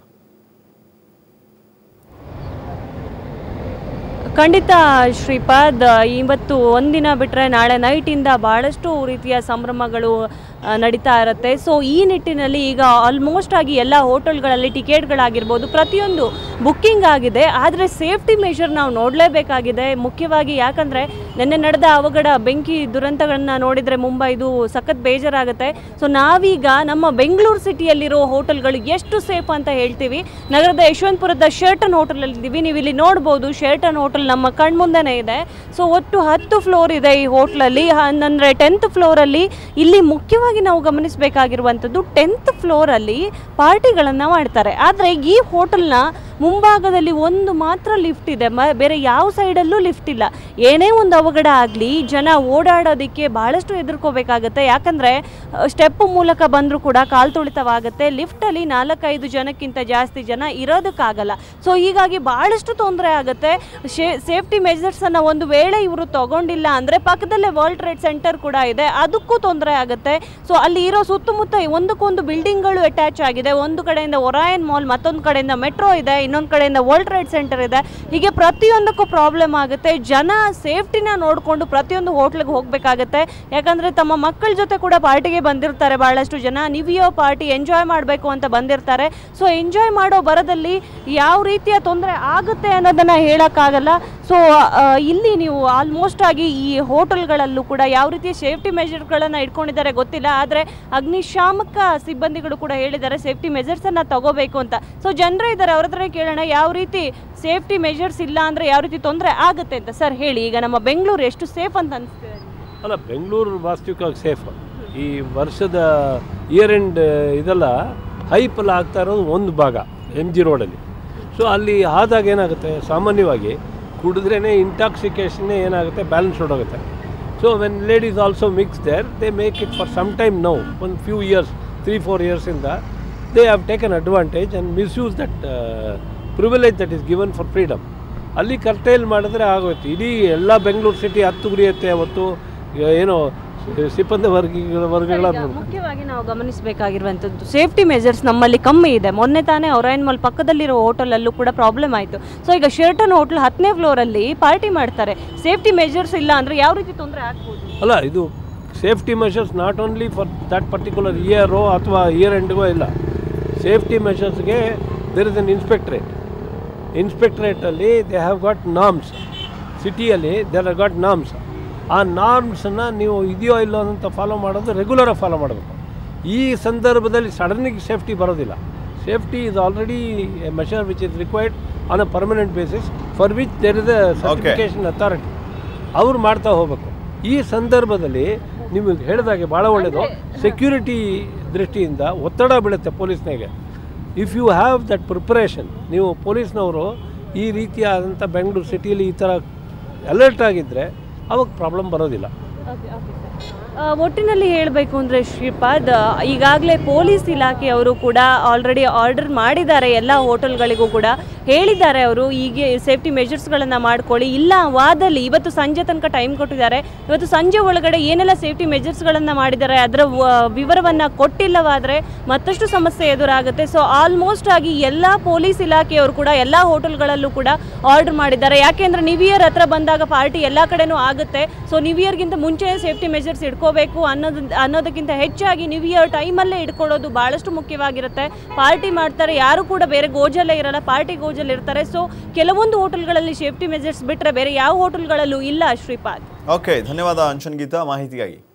ಖಂಡಿತ ಶ್ರೀಪಾದ್ ಇವತ್ತು ಒಂದಿನ ಬಿಟ್ಟರೆ ನಾಳೆ ನೈಟಿಂದ ಭಾಳಷ್ಟು ರೀತಿಯ ಸಂಭ್ರಮಗಳು ಆ, ನಡೀತಾ ಇರುತ್ತೆ ಸೊ ಈ ನಿಟ್ಟಿನಲ್ಲಿ ಈಗ ಆಲ್ಮೋಸ್ಟ್ ಆಗಿ ಎಲ್ಲ ಹೋಟೆಲ್ಗಳಲ್ಲಿ ಟಿಕೆಟ್ಗಳಾಗಿರ್ಬೋದು ಪ್ರತಿಯೊಂದು ಬುಕ್ಕಿಂಗ್ ಆಗಿದೆ ಆದರೆ ಸೇಫ್ಟಿ ಮೆಷರ್ ನಾವು ನೋಡಲೇಬೇಕಾಗಿದೆ ಮುಖ್ಯವಾಗಿ ಯಾಕಂದರೆ ನಿನ್ನೆ ನಡೆದ ಅವಘಡ ಬೆಂಕಿ ದುರಂತಗಳನ್ನ ನೋಡಿದರೆ ಮುಂಬೈದು ಸಖತ್ ಬೇಜಾರಾಗುತ್ತೆ ಸೊ ನಾವೀಗ ನಮ್ಮ ಬೆಂಗಳೂರು ಸಿಟಿಯಲ್ಲಿರೋ ಹೋಟೆಲ್ಗಳು ಎಷ್ಟು ಸೇಫ್ ಅಂತ ಹೇಳ್ತೀವಿ ನಗರದ ಯಶವಂತಪುರದ ಶರ್ಟನ್ ಹೋಟೆಲಲ್ಲಿದ್ದೀವಿ ನೀವು ಇಲ್ಲಿ ನೋಡ್ಬೋದು ಶರ್ಟನ್ ಹೋಟೆಲ್ ನಮ್ಮ ಕಣ್ಮುಂದೆನೇ ಇದೆ ಸೊ ಒಟ್ಟು ಹತ್ತು ಫ್ಲೋರ್ ಇದೆ ಈ ಹೋಟ್ಲಲ್ಲಿ ಅಂದರೆ ಟೆಂತ್ ಫ್ಲೋರಲ್ಲಿ ಇಲ್ಲಿ ಮುಖ್ಯವಾಗಿ ನಾವು ಗಮನಿಸಬೇಕಾಗಿರುವಂಥದ್ದು ಟೆಂತ್ ಫ್ಲೋರಲ್ಲಿ ಪಾರ್ಟಿಗಳನ್ನು ಮಾಡ್ತಾರೆ ಆದರೆ ಈ ಹೋಟೆಲ್ನ ಮುಂಭಾಗದಲ್ಲಿ ಒಂದು ಮಾತ್ರ ಲಿಫ್ಟ್ ಇದೆ ಮ ಬೇರೆ ಯಾವ ಸೈಡಲ್ಲೂ ಲಿಫ್ಟ್ ಇಲ್ಲ ಏನೇ ಒಂದು ಅವಘಡ ಆಗಲಿ ಜನ ಓಡಾಡೋದಕ್ಕೆ ಭಾಳಷ್ಟು ಎದುರ್ಕೋಬೇಕಾಗತ್ತೆ ಯಾಕಂದರೆ ಸ್ಟೆಪ್ ಮೂಲಕ ಬಂದರೂ ಕೂಡ ಕಾಲು ತುಳಿತವಾಗುತ್ತೆ ಲಿಫ್ಟಲ್ಲಿ ನಾಲ್ಕೈದು ಜನಕ್ಕಿಂತ ಜಾಸ್ತಿ ಜನ ಇರೋದಕ್ಕಾಗಲ್ಲ ಸೊ ಹೀಗಾಗಿ ಭಾಳಷ್ಟು ತೊಂದರೆ ಆಗುತ್ತೆ ಶೇ ಸೇಫ್ಟಿ ಮೆಜರ್ಸನ್ನು ಒಂದು ವೇಳೆ ಇವರು ತಗೊಂಡಿಲ್ಲ ಅಂದರೆ ಪಕ್ಕದಲ್ಲೇ ವರ್ಲ್ಡ್ ಟ್ರೇಡ್ ಸೆಂಟರ್ ಕೂಡ ಇದೆ ಅದಕ್ಕೂ ತೊಂದರೆ ಆಗುತ್ತೆ ಸೊ ಅಲ್ಲಿ ಇರೋ ಸುತ್ತಮುತ್ತ ಒಂದಕ್ಕೊಂದು ಬಿಲ್ಡಿಂಗ್ಗಳು ಅಟ್ಯಾಚ್ ಆಗಿದೆ ಒಂದು ಕಡೆಯಿಂದ ಒರಾಯನ್ ಮಾಲ್ ಮತ್ತೊಂದು ಕಡೆಯಿಂದ ಮೆಟ್ರೋ ಇದೆ ಇನ್ನೊಂದು ಕಡೆಯಿಂದ ವರ್ಲ್ಡ್ ಟ್ರೇಡ್ ಸೆಂಟರ್ ಇದೆ ಹೀಗೆ ಪ್ರತಿಯೊಂದಕ್ಕೂ ಪ್ರಾಬ್ಲಮ್ ಆಗುತ್ತೆ ಜನ ಸೇಫ್ಟಿನ ನೋಡಿಕೊಂಡು ಪ್ರತಿಯೊಂದು ಹೋಟ್ಲಿಗೆ ಹೋಗಬೇಕಾಗತ್ತೆ ಯಾಕಂದರೆ ತಮ್ಮ ಮಕ್ಕಳ ಜೊತೆ ಕೂಡ ಪಾರ್ಟಿಗೆ ಬಂದಿರ್ತಾರೆ ಭಾಳಷ್ಟು ಜನ ನಿವಿಯೋ ಪಾರ್ಟಿ ಎಂಜಾಯ್ ಮಾಡಬೇಕು ಅಂತ ಬಂದಿರ್ತಾರೆ ಸೊ ಎಂಜಾಯ್ ಮಾಡೋ ಬರದಲ್ಲಿ ಯಾವ ರೀತಿಯ ತೊಂದರೆ ಆಗುತ್ತೆ ಅನ್ನೋದನ್ನು ಹೇಳೋಕ್ಕಾಗಲ್ಲ ಸೊ ಇಲ್ಲಿ ನೀವು ಆಲ್ಮೋಸ್ಟ್ ಆಗಿ ಈ ಹೋಟೆಲ್ಗಳಲ್ಲೂ ಕೂಡ ಯಾವ ರೀತಿ ಸೇಫ್ಟಿ ಮೆಜರ್ಗಳನ್ನು ಇಟ್ಕೊಂಡಿದ್ದಾರೆ ಗೊತ್ತಿಲ್ಲ ಆದರೆ ಅಗ್ನಿಶಾಮಕ ಸಿಬ್ಬಂದಿಗಳು ಕೂಡ ಹೇಳಿದ್ದಾರೆ ಸೇಫ್ಟಿ ಮೆಜರ್ಸನ್ನು ತಗೋಬೇಕು ಅಂತ ಸೊ ಜನರೇ ಇದ್ದಾರೆ ಅವ್ರ ಹತ್ರ ಕೇಳೋಣ ಯಾವ ರೀತಿ ಸೇಫ್ಟಿ ಮೆಜರ್ಸ್ ಇಲ್ಲ ಅಂದರೆ ಯಾವ ರೀತಿ ತೊಂದರೆ ಆಗುತ್ತೆ ಅಂತ ಸರ್ ಹೇಳಿ ಈಗ ನಮ್ಮ ಬೆಂಗಳೂರು ಎಷ್ಟು ಸೇಫ್ ಅಂತ ಅನಿಸ್ತಿದೆ ಅಲ್ಲ ಬೆಂಗಳೂರು ವಾಸ್ತವಿಕವಾಗಿ ಸೇಫ್ ಈ ವರ್ಷದ ಇಯರ್ ಎಂಡ್ ಇದೆಲ್ಲ ಹೈಪಲ್ಲಿ ಆಗ್ತಾ ಇರೋದು ಒಂದು ಭಾಗ ಎಮ್ ಜಿ ರೋಡಲ್ಲಿ ಸೊ ಅಲ್ಲಿ ಆದಾಗ ಏನಾಗುತ್ತೆ ಸಾಮಾನ್ಯವಾಗಿ ಕುಡಿದ್ರೇ ಇಂಟಾಕ್ಸಿಕೇಷನ್ನೇ ಏನಾಗುತ್ತೆ ಬ್ಯಾಲೆನ್ಸ್ ಹೊಡೋಗುತ್ತೆ so when ladies also mix there they make it for some time now ಒಂದು ಫ್ಯೂ ಇಯರ್ಸ್ ತ್ರೀ ಫೋರ್ ಇಯರ್ಸಿಂದ they have taken advantage and misuse that privilege that is given for freedom ಅಲ್ಲಿ curtail ಮಾಡಿದ್ರೆ ಆಗೋಯ್ತು ಇಡೀ ಎಲ್ಲ Bengaluru city ಹತ್ತು ಗುರಿಯುತ್ತೆ ಅವತ್ತು ಏನೋ ಸಿಬ್ಬಂದಿ ವರ್ಗಗಳ ವರ್ಗಗಳ ಈಗ ಮುಖ್ಯವಾಗಿ ನಾವು ಗಮನಿಸಬೇಕಾಗಿರುವಂಥದ್ದು ಸೇಫ್ಟಿ ಮೆಜರ್ಸ್ ನಮ್ಮಲ್ಲಿ ಕಮ್ಮಿ ಇದೆ ಮೊನ್ನೆ ತಾನೇ ಒರೈನ್ ಮಾಲ್ ಪಕ್ಕದಲ್ಲಿರೋ ಹೋಟೆಲಲ್ಲೂ ಕೂಡ ಪ್ರಾಬ್ಲಮ್ ಆಯಿತು ಸೊ ಈಗ ಶರ್ಟನ್ ಹೋಟ್ಲ್ ಹತ್ತನೇ ಫ್ಲೋರಲ್ಲಿ ಪಾರ್ಟಿ ಮಾಡ್ತಾರೆ ಸೇಫ್ಟಿ ಮೆಜರ್ಸ್ ಇಲ್ಲ ಅಂದರೆ ಯಾವ ರೀತಿ ತೊಂದರೆ ಆಗ್ಬೋದು ಅಲ್ಲ ಇದು safety measures not only for that particular ಇಯರೋ ಅಥವಾ ಇಯರ್ ಎಂಡ್ಗೋ ಇಲ್ಲ ಸೇಫ್ಟಿ ಮೆಷರ್ಸ್ಗೆ ದೇರ್ ಇಸ್ ಅನ್ ಇನ್ಸ್ಪೆಕ್ಟ್ರೇಟ್ ಇನ್ಸ್ಪೆಕ್ಟ್ರೇಟಲ್ಲಿ ದೇ ಹ್ಯಾವ್ ಗಾಟ್ ನಾರ್ಮ್ಸ್ ಸಿಟಿಯಲ್ಲಿ ದೇರ್ ಆರ್ ಗಾಟ್ ನಾರ್ಮ್ಸ್ ಆ ನಾರ್ಮ್ಸನ್ನು ನೀವು ಇದೆಯೋ ಇಲ್ಲೋ ಅಂತ ಫಾಲೋ ಮಾಡೋದು ರೆಗ್ಯುಲರಾಗಿ ಫಾಲೋ ಮಾಡಬೇಕು ಈ ಸಂದರ್ಭದಲ್ಲಿ ಸಡನ್ನಿಗೆ ಸೇಫ್ಟಿ ಬರೋದಿಲ್ಲ safety is already a measure which is required on a permanent basis for which there is a certification authority ಅವ್ರು ಮಾಡ್ತಾ ಹೋಗಬೇಕು ಈ ಸಂದರ್ಭದಲ್ಲಿ ನಿಮಗೆ ಹೇಳಿದಾಗೆ ಭಾಳ ಒಳ್ಳೆಯದು ಸೆಕ್ಯೂರಿಟಿ ದೃಷ್ಟಿಯಿಂದ ಒತ್ತಡ ಬೀಳುತ್ತೆ ಪೊಲೀಸ್ನಾಗೆ if you have that preparation ನೀವು ಪೊಲೀಸ್ನವರು ಈ ರೀತಿಯಾದಂಥ ಬೆಂಗಳೂರು ಸಿಟಿಯಲ್ಲಿ ಈ ಥರ ಅಲರ್ಟ್ ಆಗಿದ್ದರೆ ಅವಾಗ ಪ್ರಾಬ್ಲಮ್ ಬರೋದಿಲ್ಲ ಆ, ಒಟ್ಟಿನಲ್ಲಿ ಹೇಳಬೇಕು ಅಂದರೆ ಶ್ರೀಪಾದ್ ಈಗಾಗಲೇ ಪೊಲೀಸ್ ಇಲಾಖೆಯವರು ಕೂಡ ಆಲ್ರೆಡಿ ಆರ್ಡರ್ ಮಾಡಿದ್ದಾರೆ ಎಲ್ಲ ಹೋಟೆಲ್ಗಳಿಗೂ ಕೂಡ ಹೇಳಿದ್ದಾರೆ ಅವರು ಹೀಗೆ ಸೇಫ್ಟಿ ಮೆಷರ್ಸ್ಗಳನ್ನು ಮಾಡ್ಕೊಳ್ಳಿ ಇಲ್ಲ ವಾದಲ್ಲಿ ಇವತ್ತು ಸಂಜೆ ತನಕ ಟೈಮ್ ಕೊಟ್ಟಿದ್ದಾರೆ ಇವತ್ತು ಸಂಜೆ ಒಳಗಡೆ ಏನೆಲ್ಲ ಸೇಫ್ಟಿ ಮೆಜರ್ಸ್ಗಳನ್ನು ಮಾಡಿದ್ದಾರೆ ಅದರ ವಿವರವನ್ನು ಕೊಟ್ಟಿಲ್ಲವಾದರೆ ಮತ್ತಷ್ಟು ಸಮಸ್ಯೆ ಎದುರಾಗುತ್ತೆ ಸೊ ಆಲ್ಮೋಸ್ಟ್ ಆಗಿ ಎಲ್ಲ ಪೊಲೀಸ್ ಇಲಾಖೆಯವರು ಕೂಡ ಎಲ್ಲ ಹೋಟೆಲ್ಗಳಲ್ಲೂ ಕೂಡ ಆರ್ಡರ್ ಮಾಡಿದ್ದಾರೆ ಯಾಕೆಂದರೆ ನ್ಯೂ ಇಯರ್ ಹತ್ರ ಬಂದಾಗ ಪಾರ್ಟಿ ಎಲ್ಲ ಕಡೆನೂ ಆಗುತ್ತೆ ಸೊ ನ್ಯೂ ಇಯರ್ಗಿಂತ ಮುಂಚೆ ಸೇಫ್ಟಿ ಮೆಜರ್ಸ್ ಇಟ್ಕೋಬೇಕು ಅನ್ನೋದು ಅನ್ನೋದಕ್ಕಿಂತ ಹೆಚ್ಚಾಗಿ ನ್ಯೂ ಇಯರ್ ಟೈಮಲ್ಲೇ ಇಟ್ಕೊಳ್ಳೋದು ಭಾಳಷ್ಟು ಮುಖ್ಯವಾಗಿರುತ್ತೆ ಪಾರ್ಟಿ ಮಾಡ್ತಾರೆ ಯಾರು ಕೂಡ ಬೇರೆ ಗೋಜಲ್ಲೇ ಇರಲ್ಲ ಪಾರ್ಟಿ ಗೋಜಲ್ಲಿ ಇರ್ತಾರೆ ಸೊ ಕೆಲವೊಂದು ಹೋಟೆಲ್ಗಳಲ್ಲಿ ಸೇಫ್ಟಿ ಮೆಜರ್ಸ್ ಬಿಟ್ಟರೆ ಬೇರೆ ಯಾವ ಹೋಟೆಲ್ಗಳಲ್ಲೂ ಇಲ್ಲ ಶ್ರೀಪಾದ್ ಓಕೆ ಧನ್ಯವಾದ ಅಂಶನ್ ಗೀತಾ ಮಾಹಿತಿಗಾಗಿ